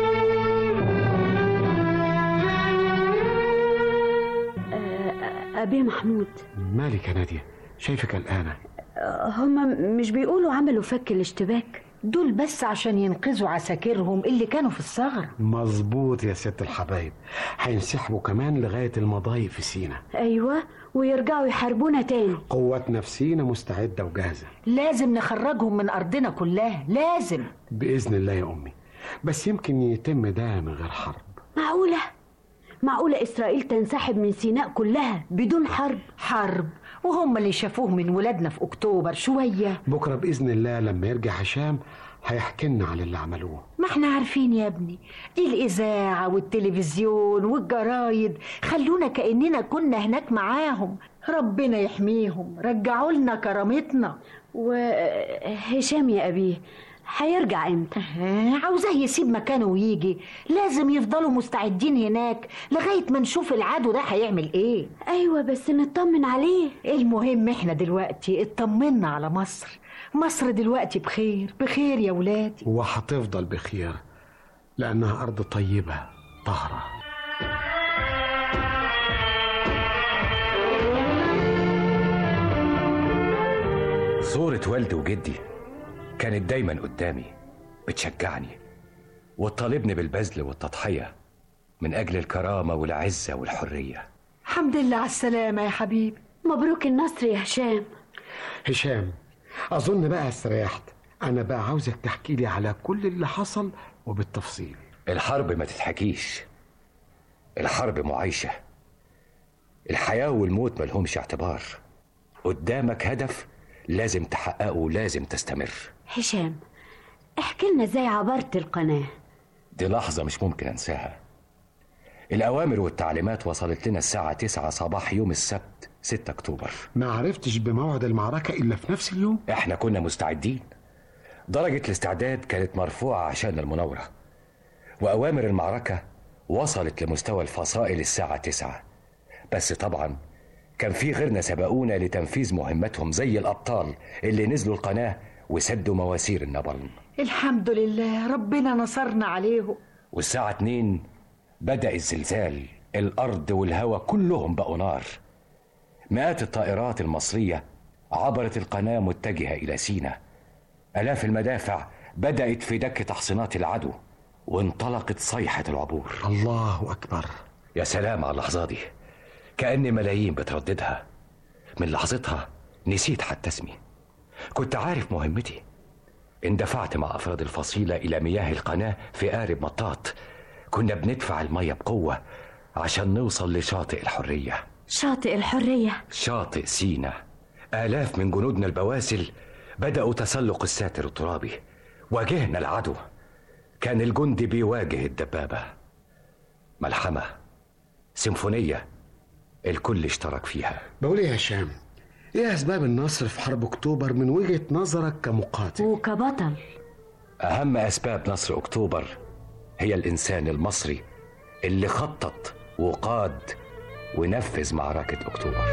أبي محمود مالك يا نادية شايفك قلقانة هما مش بيقولوا عملوا فك الاشتباك دول بس عشان ينقذوا عساكرهم اللي كانوا في الثغرة مظبوط يا ست الحبايب هينسحبوا كمان لغاية المضايق في سينا أيوة ويرجعوا يحاربونا تاني قواتنا في سينا مستعدة وجاهزة لازم نخرجهم من أرضنا كلها لازم بإذن الله يا أمي بس يمكن يتم ده من غير حرب معقولة؟ معقولة إسرائيل تنسحب من سيناء كلها بدون حرب؟ حرب وهم اللي شافوه من ولادنا في أكتوبر شوية بكرة بإذن الله لما يرجع هشام هيحكي لنا على اللي عملوه ما احنا عارفين يا ابني دي الإذاعة والتلفزيون والجرايد خلونا كأننا كنا هناك معاهم ربنا يحميهم رجعوا لنا كرامتنا وهشام يا أبيه هيرجع امتى؟ عاوزاه يسيب مكانه ويجي لازم يفضلوا مستعدين هناك لغاية ما نشوف العدو ده هيعمل ايه ايوه بس نطمن عليه المهم احنا دلوقتي اطمنا على مصر مصر دلوقتي بخير بخير يا ولادي وهتفضل بخير لأنها أرض طيبة طاهرة صورة والدي وجدي كانت دايما قدامي بتشجعني وتطالبني بالبذل والتضحية من أجل الكرامة والعزة والحرية الحمد لله على السلامة يا حبيبي مبروك النصر يا هشام هشام أظن بقى استريحت أنا بقى عاوزك تحكي لي على كل اللي حصل وبالتفصيل الحرب ما تتحكيش الحرب معايشة الحياة والموت ملهمش اعتبار قدامك هدف لازم تحققه ولازم تستمر هشام احكي لنا ازاي عبرت القناة دي لحظة مش ممكن أنساها الأوامر والتعليمات وصلت لنا الساعة 9 صباح يوم السبت 6 أكتوبر ما عرفتش بموعد المعركة إلا في نفس اليوم إحنا كنا مستعدين درجة الاستعداد كانت مرفوعة عشان المناورة وأوامر المعركة وصلت لمستوى الفصائل الساعة 9 بس طبعا كان في غيرنا سبقونا لتنفيذ مهمتهم زي الأبطال اللي نزلوا القناة وسدوا مواسير النبلم الحمد لله ربنا نصرنا عليهم والساعة 2 بدأ الزلزال الأرض والهواء كلهم بقوا نار مئات الطائرات المصرية عبرت القناة متجهة إلى سينا آلاف المدافع بدأت في دك تحصينات العدو وانطلقت صيحة العبور الله أكبر يا سلام على اللحظة دي كأن ملايين بترددها من لحظتها نسيت حتى اسمي كنت عارف مهمتي اندفعت مع أفراد الفصيلة إلى مياه القناة في قارب مطاط كنا بندفع المية بقوة عشان نوصل لشاطئ الحرية شاطئ الحرية شاطئ سينا آلاف من جنودنا البواسل بدأوا تسلق الساتر الترابي واجهنا العدو كان الجندي بيواجه الدبابة ملحمة سيمفونية الكل اشترك فيها بقول ايه يا هشام ايه اسباب النصر في حرب اكتوبر من وجهة نظرك كمقاتل وكبطل أهم أسباب نصر أكتوبر هي الإنسان المصري اللي خطط وقاد ونفذ معركة أكتوبر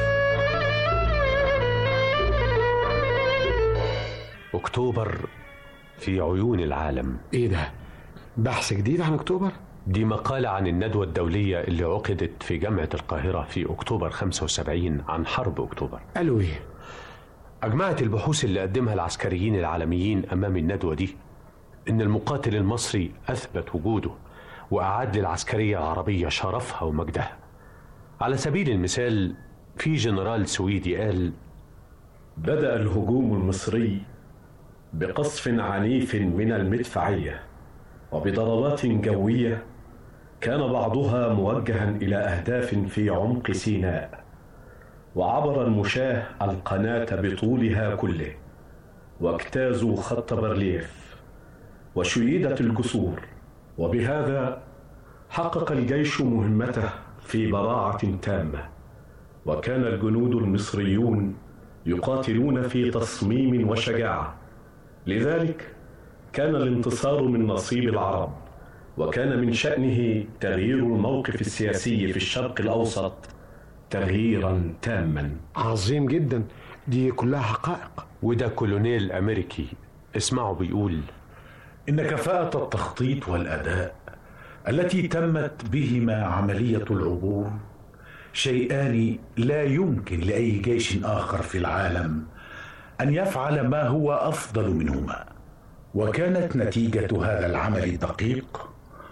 أكتوبر في عيون العالم ايه ده بحث جديد عن اكتوبر دي مقالة عن الندوة الدولية اللي عقدت في جامعة القاهرة في أكتوبر 75 عن حرب أكتوبر قالوا ايه أجمعت البحوث اللي قدمها العسكريين العالميين أمام الندوة دي إن المقاتل المصري أثبت وجوده وأعاد للعسكرية العربية شرفها ومجدها على سبيل المثال في جنرال سويدي قال بدأ الهجوم المصري بقصف عنيف من المدفعية وبضربات جوية كان بعضها موجها إلى أهداف في عمق سيناء وعبر المشاة القناة بطولها كله واجتازوا خط برليف وشيدت الجسور وبهذا حقق الجيش مهمته في براعة تامة وكان الجنود المصريون يقاتلون في تصميم وشجاعة لذلك كان الانتصار من نصيب العرب وكان من شأنه تغيير الموقف السياسي في الشرق الأوسط تغييرا تاما عظيم جدا دي كلها حقائق وده كولونيل أمريكي اسمعوا بيقول إن كفاءة التخطيط والأداء التي تمت بهما عملية العبور شيئان لا يمكن لأي جيش آخر في العالم أن يفعل ما هو أفضل منهما وكانت نتيجة هذا العمل الدقيق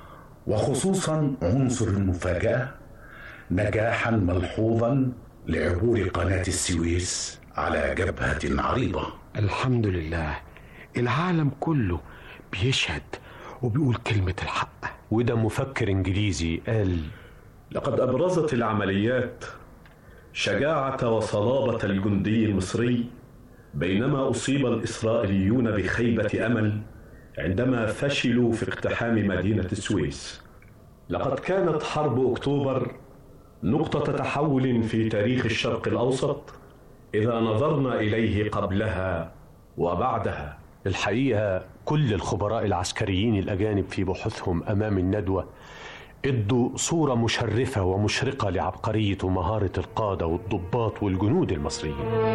وخصوصا عنصر المفاجأة نجاحا ملحوظا لعبور قناة السويس على جبهة عريضة الحمد لله العالم كله بيشهد وبيقول كلمة الحق وده مفكر إنجليزي قال لقد أبرزت العمليات شجاعة وصلابة الجندي المصري بينما أصيب الإسرائيليون بخيبة أمل عندما فشلوا في اقتحام مدينة السويس لقد كانت حرب أكتوبر نقطة تحول في تاريخ الشرق الأوسط إذا نظرنا إليه قبلها وبعدها الحقيقة كل الخبراء العسكريين الأجانب في بحوثهم أمام الندوة ادوا صورة مشرفة ومشرقة لعبقرية ومهارة القادة والضباط والجنود المصريين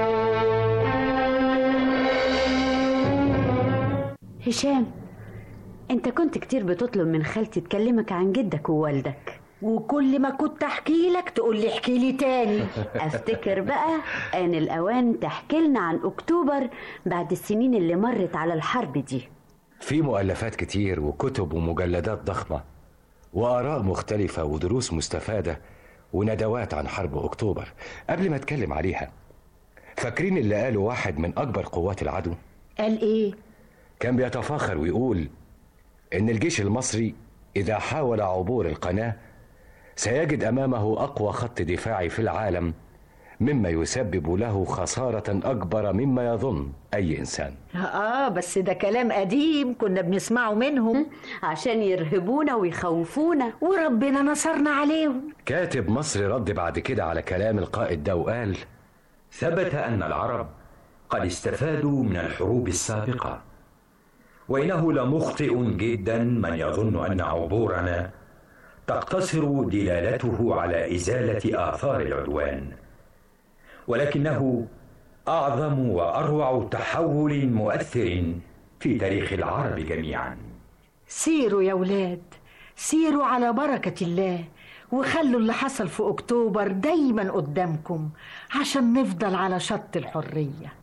هشام انت كنت كتير بتطلب من خالتي تكلمك عن جدك ووالدك وكل ما كنت احكي لك تقول لي احكي لي تاني افتكر بقى ان الاوان تحكي لنا عن اكتوبر بعد السنين اللي مرت على الحرب دي في مؤلفات كتير وكتب ومجلدات ضخمة وآراء مختلفة ودروس مستفادة وندوات عن حرب أكتوبر قبل ما أتكلم عليها فاكرين اللي قاله واحد من أكبر قوات العدو قال ايه كان بيتفاخر ويقول إن الجيش المصري إذا حاول عبور القناة سيجد أمامه أقوى خط دفاعي في العالم مما يسبب له خسارة أكبر مما يظن أي إنسان اه بس ده كلام قديم كنا بنسمعه منهم عشان يرهبونا ويخوفونا وربنا نصرنا عليهم كاتب مصري رد بعد كده على كلام القائد ده وقال ثبت أن العرب قد استفادوا من الحروب السابقة وإنه لمخطئ جدا من يظن أن عبورنا تقتصر دلالته على إزالة آثار العدوان ولكنه أعظم وأروع تحول مؤثر في تاريخ العرب جميعا سيروا يا ولاد سيروا على بركة الله وخلوا اللي حصل في أكتوبر دايما قدامكم عشان نفضل على شط الحرية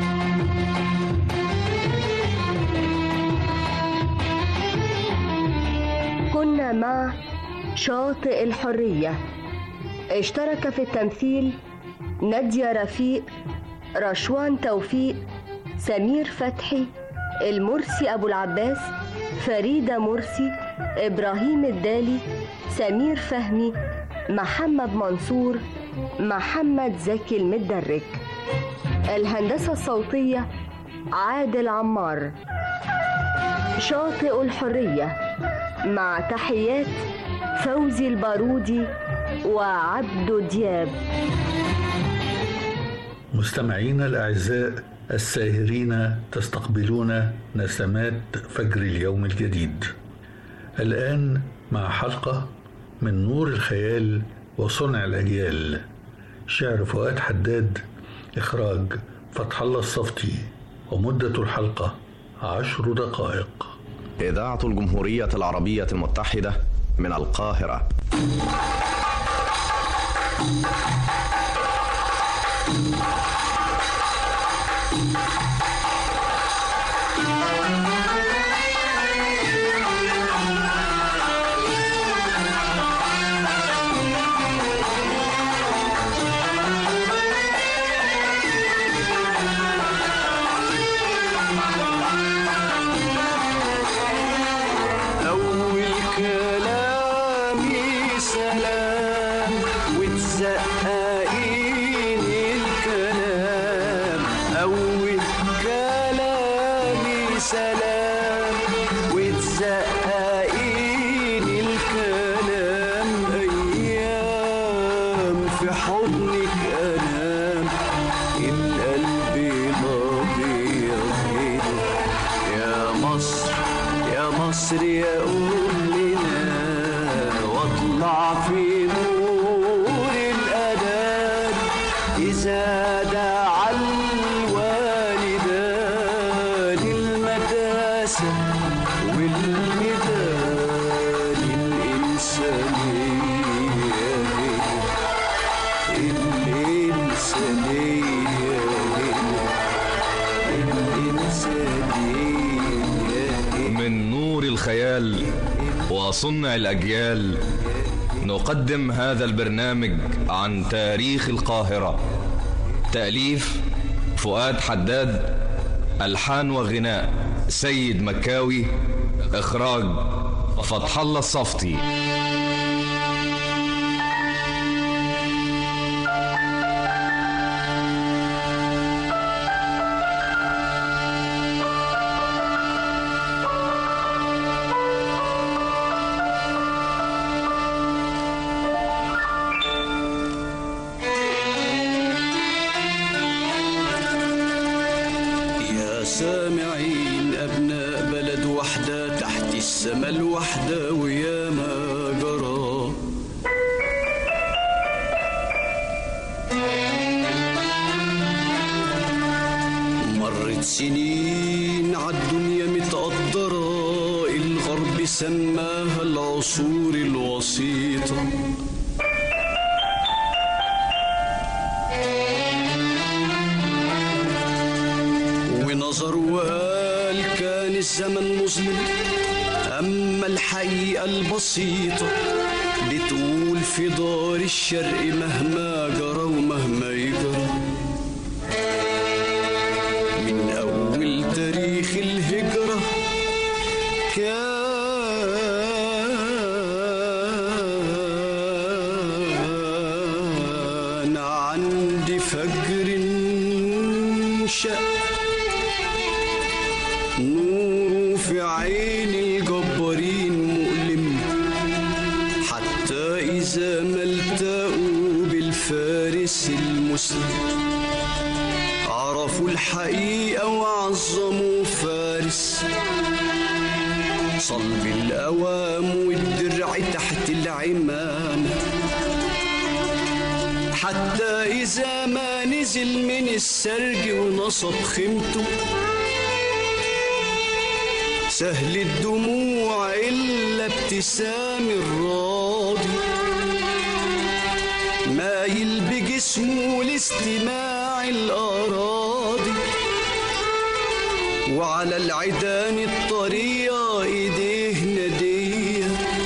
كنا مع شاطئ الحرية اشترك في التمثيل نادية رفيق رشوان توفيق سمير فتحي المرسي أبو العباس فريدة مرسي إبراهيم الدالي سمير فهمي محمد منصور محمد زكي المدرك الهندسة الصوتية عادل عمار شاطئ الحرية مع تحيات فوزي البارودي وعبدو دياب مستمعينا الأعزاء الساهرين تستقبلون نسمات فجر اليوم الجديد الآن مع حلقة من نور الخيال وصنع الأجيال شعر فؤاد حداد إخراج فتح الله الصفتي ومدة الحلقة عشر دقائق إذاعة الجمهورية العربية المتحدة من القاهرة أول كلامي سلام وتزققين الكلام أول كلامي سلام وتزققين الكلام أيام في حضنك أنام القلب الأبيض يا مصر يا مصر يا أمنا واطلع في نور الأذان إذا دعا الوالدان المداسة والميدان الإنسانية الإنسانية الإنسانية من نور الخيال وصنع الأجيال نقدم هذا البرنامج عن تاريخ القاهرة تأليف فؤاد حداد ألحان وغناء سيد مكاوي إخراج فتح الله الصفتي يا سامعين أبناء بلد وحدة تحت السما الوحدة ويا ما جرى مرت سنين عالدنيا متقدرة الغرب سماها العصور الوسيطة ونظر وقال كان الزمن مظلم أما الحقيقة البسيطة بتقول في دار الشرق مهما جرى ومهما يجرى من أول تاريخ الهجرة كان عندي فجر شق نوره في عين الجبارين مؤلم حتى إذا ما التقوا بالفارس المسلم عرفوا الحقيقة وعظموا فارس صلب الأوام والدرع تحت العمامة حتى إذا ما نزل من السرج ونصب خيمته سهل الدموع إلا ابتسام الراضي مايل بجسمه لاستماع الأراضي وعلى العيدان الطرية إيديه نادية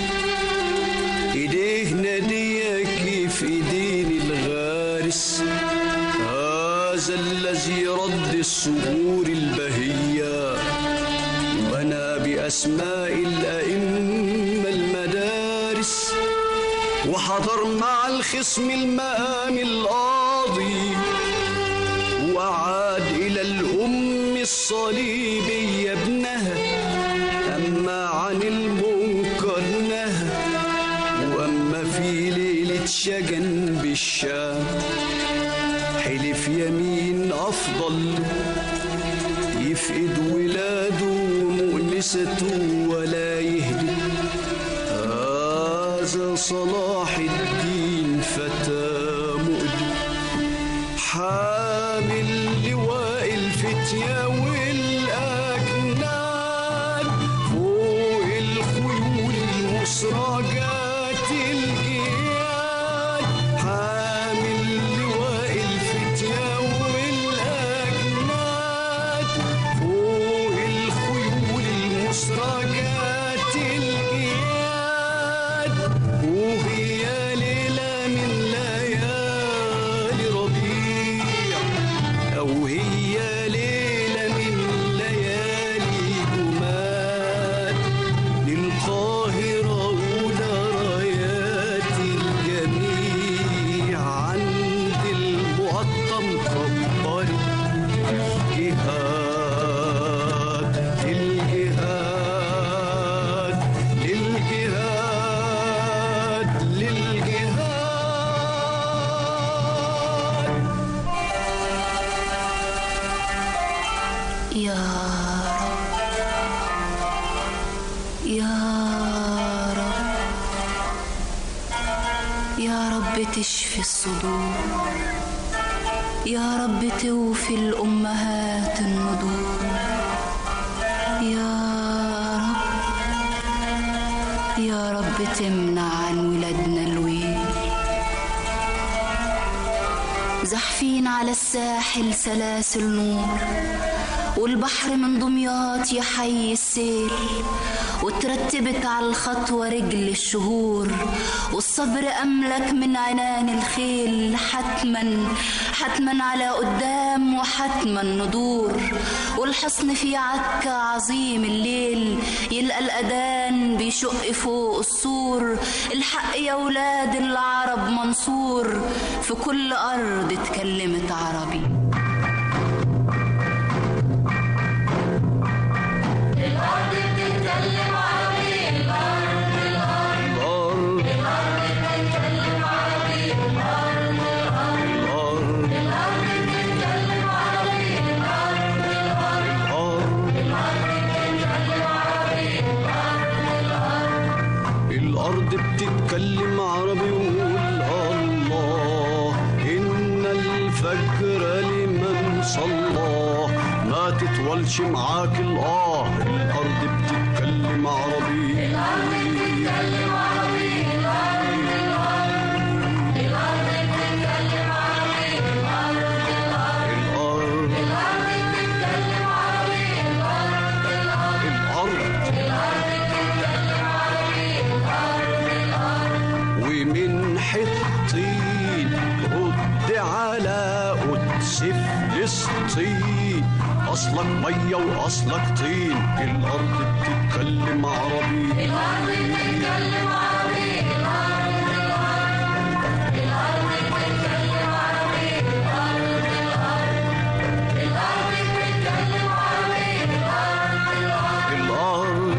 إيديه نادية كيف إيدين الغارس هذا الذي رد الصخور البهية بأسماء الأئمة المدارس وحضر مع الخصم المقام القاضي وعاد إلى الأم الصليبية ابنها أما عن المنكر نهى وأما في ليلة شجن بالشام حلف يمين أفضل يفقد ولاده ومؤنسته ولا يهدي هذا صلاح الدين فتى مؤدي حامل لواء الفتية والأجناد فوق الخيول المسرجات الجياد حامل لواء الفتية والأجناد فوق الخيول المسرجات الجياد وهي ليلة من ليالي ربيع أو هي ليلة من ليالي جماد للقاهرة أولى رايات الجميع عند المقطم كبرت الجهاد للجهاد للجهاد للجهاد يا رب يا رب يا رب تشفي الصدور يا رب توفي الأمهات النضور يا رب يا رب تمنع عن ولادنا الويل زحفين على الساحل سلاسل نور والبحر من دمياط يحيي السيل وترتبت على الخطوة رجل الشهور والصبر أملك من عنان الخيل حتما حتما على قدام وحتما ندور والحصن في عكا عظيم الليل يلقى الأذان بيشق فوق السور الحق يا ولاد العرب منصور في كل أرض اتكلمت عربي الأرض بتتكلم عربي الأرض الأرض الأرض بتتكلم عربي الأرض الأرض الأرض بتتكلم عربي الأرض الأرض الأرض بتتكلم عربي وقول الله إن الفجر لمن صلى ما تطولش معاك الآه الأرض بتتكلم عربي الأرض بتتكلم عربي الأرض الأرض الأرض بتتكلم عربي الأرض الأرض الأرض بتتكلم عربي الأرض الأرض الأرض الأرض بتتكلم عربي الأرض الأرض ومن حطين رد على قدس فلسطين أصلك مية وأصلك طين الأرض بتتكلم عربي الأرض بتتكلم عربي الأرض الأرض الأرض بتتكلم عربي الأرض الأرض الأرض بتتكلم عربي الأرض الأرض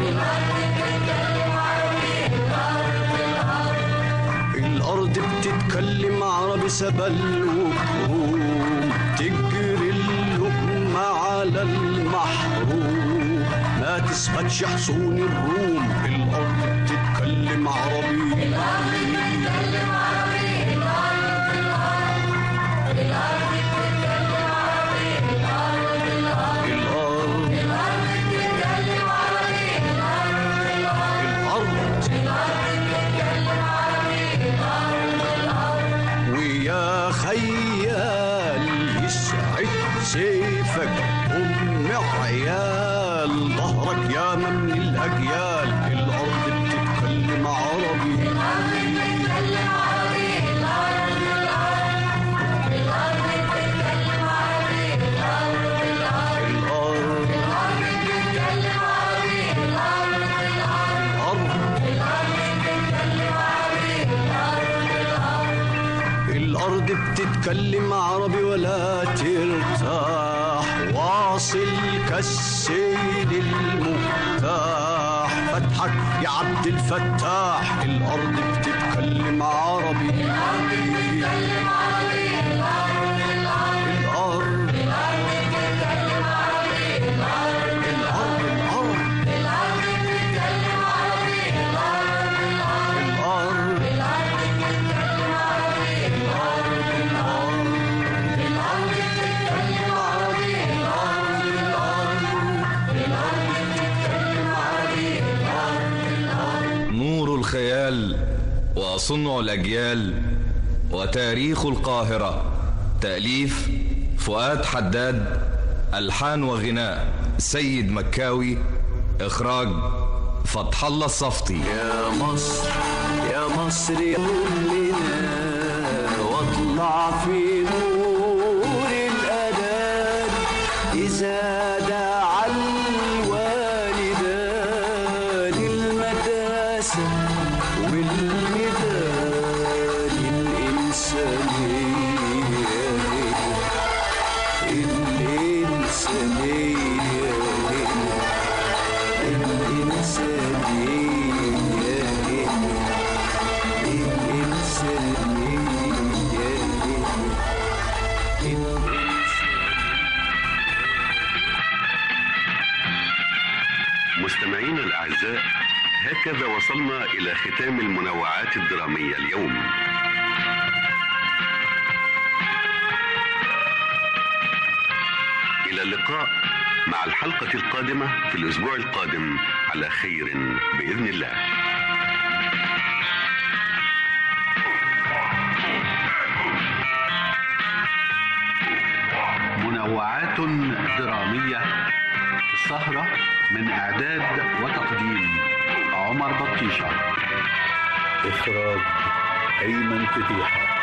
الأرض الأرض بتتكلم عربي الأرض الأرض الأرض بتتكلم عربي سبل وكروم تجري اللقمة على المحروم ما تثبتش حصون الروم الأرض بتتكلم عربي الأرض بتتكلم عربي الأرض الأرض الأرض بتتكلم عربي الأرض الأرض الأرض الأرض بتتكلم عربي الأرض الأرض الأرض الأرض بتتكلم عربي الأرض الأرض ويا خيال يسعد سيفك أم عيال ظهرك يا من الأجيال الأرض بتتكلم عربي الأرض بتتكلم عربي الأرض الأرض الأرض بتتكلم عربي الأرض الأرض الأرض الأرض بتتكلم عربي الأرض كالسيل المفتاح فتحك يا عبد الفتاح الأرض بتتكلم عربي الأرض بتتكلم عربي الأرض الأرض الأرض بتتكلم عربي الأرض الأرض الأرض الأرض بتتكلم عربي الأرض الأرض الأرض بتتكلم عربي الأرض الأرض الأرض بتتكلم عربي الأرض الأرض الأرض بتتكلم عربي الأرض نور الخيال وصنع الأجيال وتاريخ القاهرة تأليف فؤاد حداد ألحان وغناء سيد مكاوي إخراج فتح الله الصفتي يا مصر يا مصر كلنا واطلع في نور الأذان إذا دعا الوالدان المدرسة والميدان الإنسانية الإنسانية مستمعينا الأعزاء هكذا وصلنا إلى ختام المنوعات الدرامية اليوم إلى اللقاء مع الحلقة القادمة في الأسبوع القادم على خير بإذن الله منوعات درامية سهرة من إعداد وتقديم عمر بطيشة إخراج أيمن فتيحة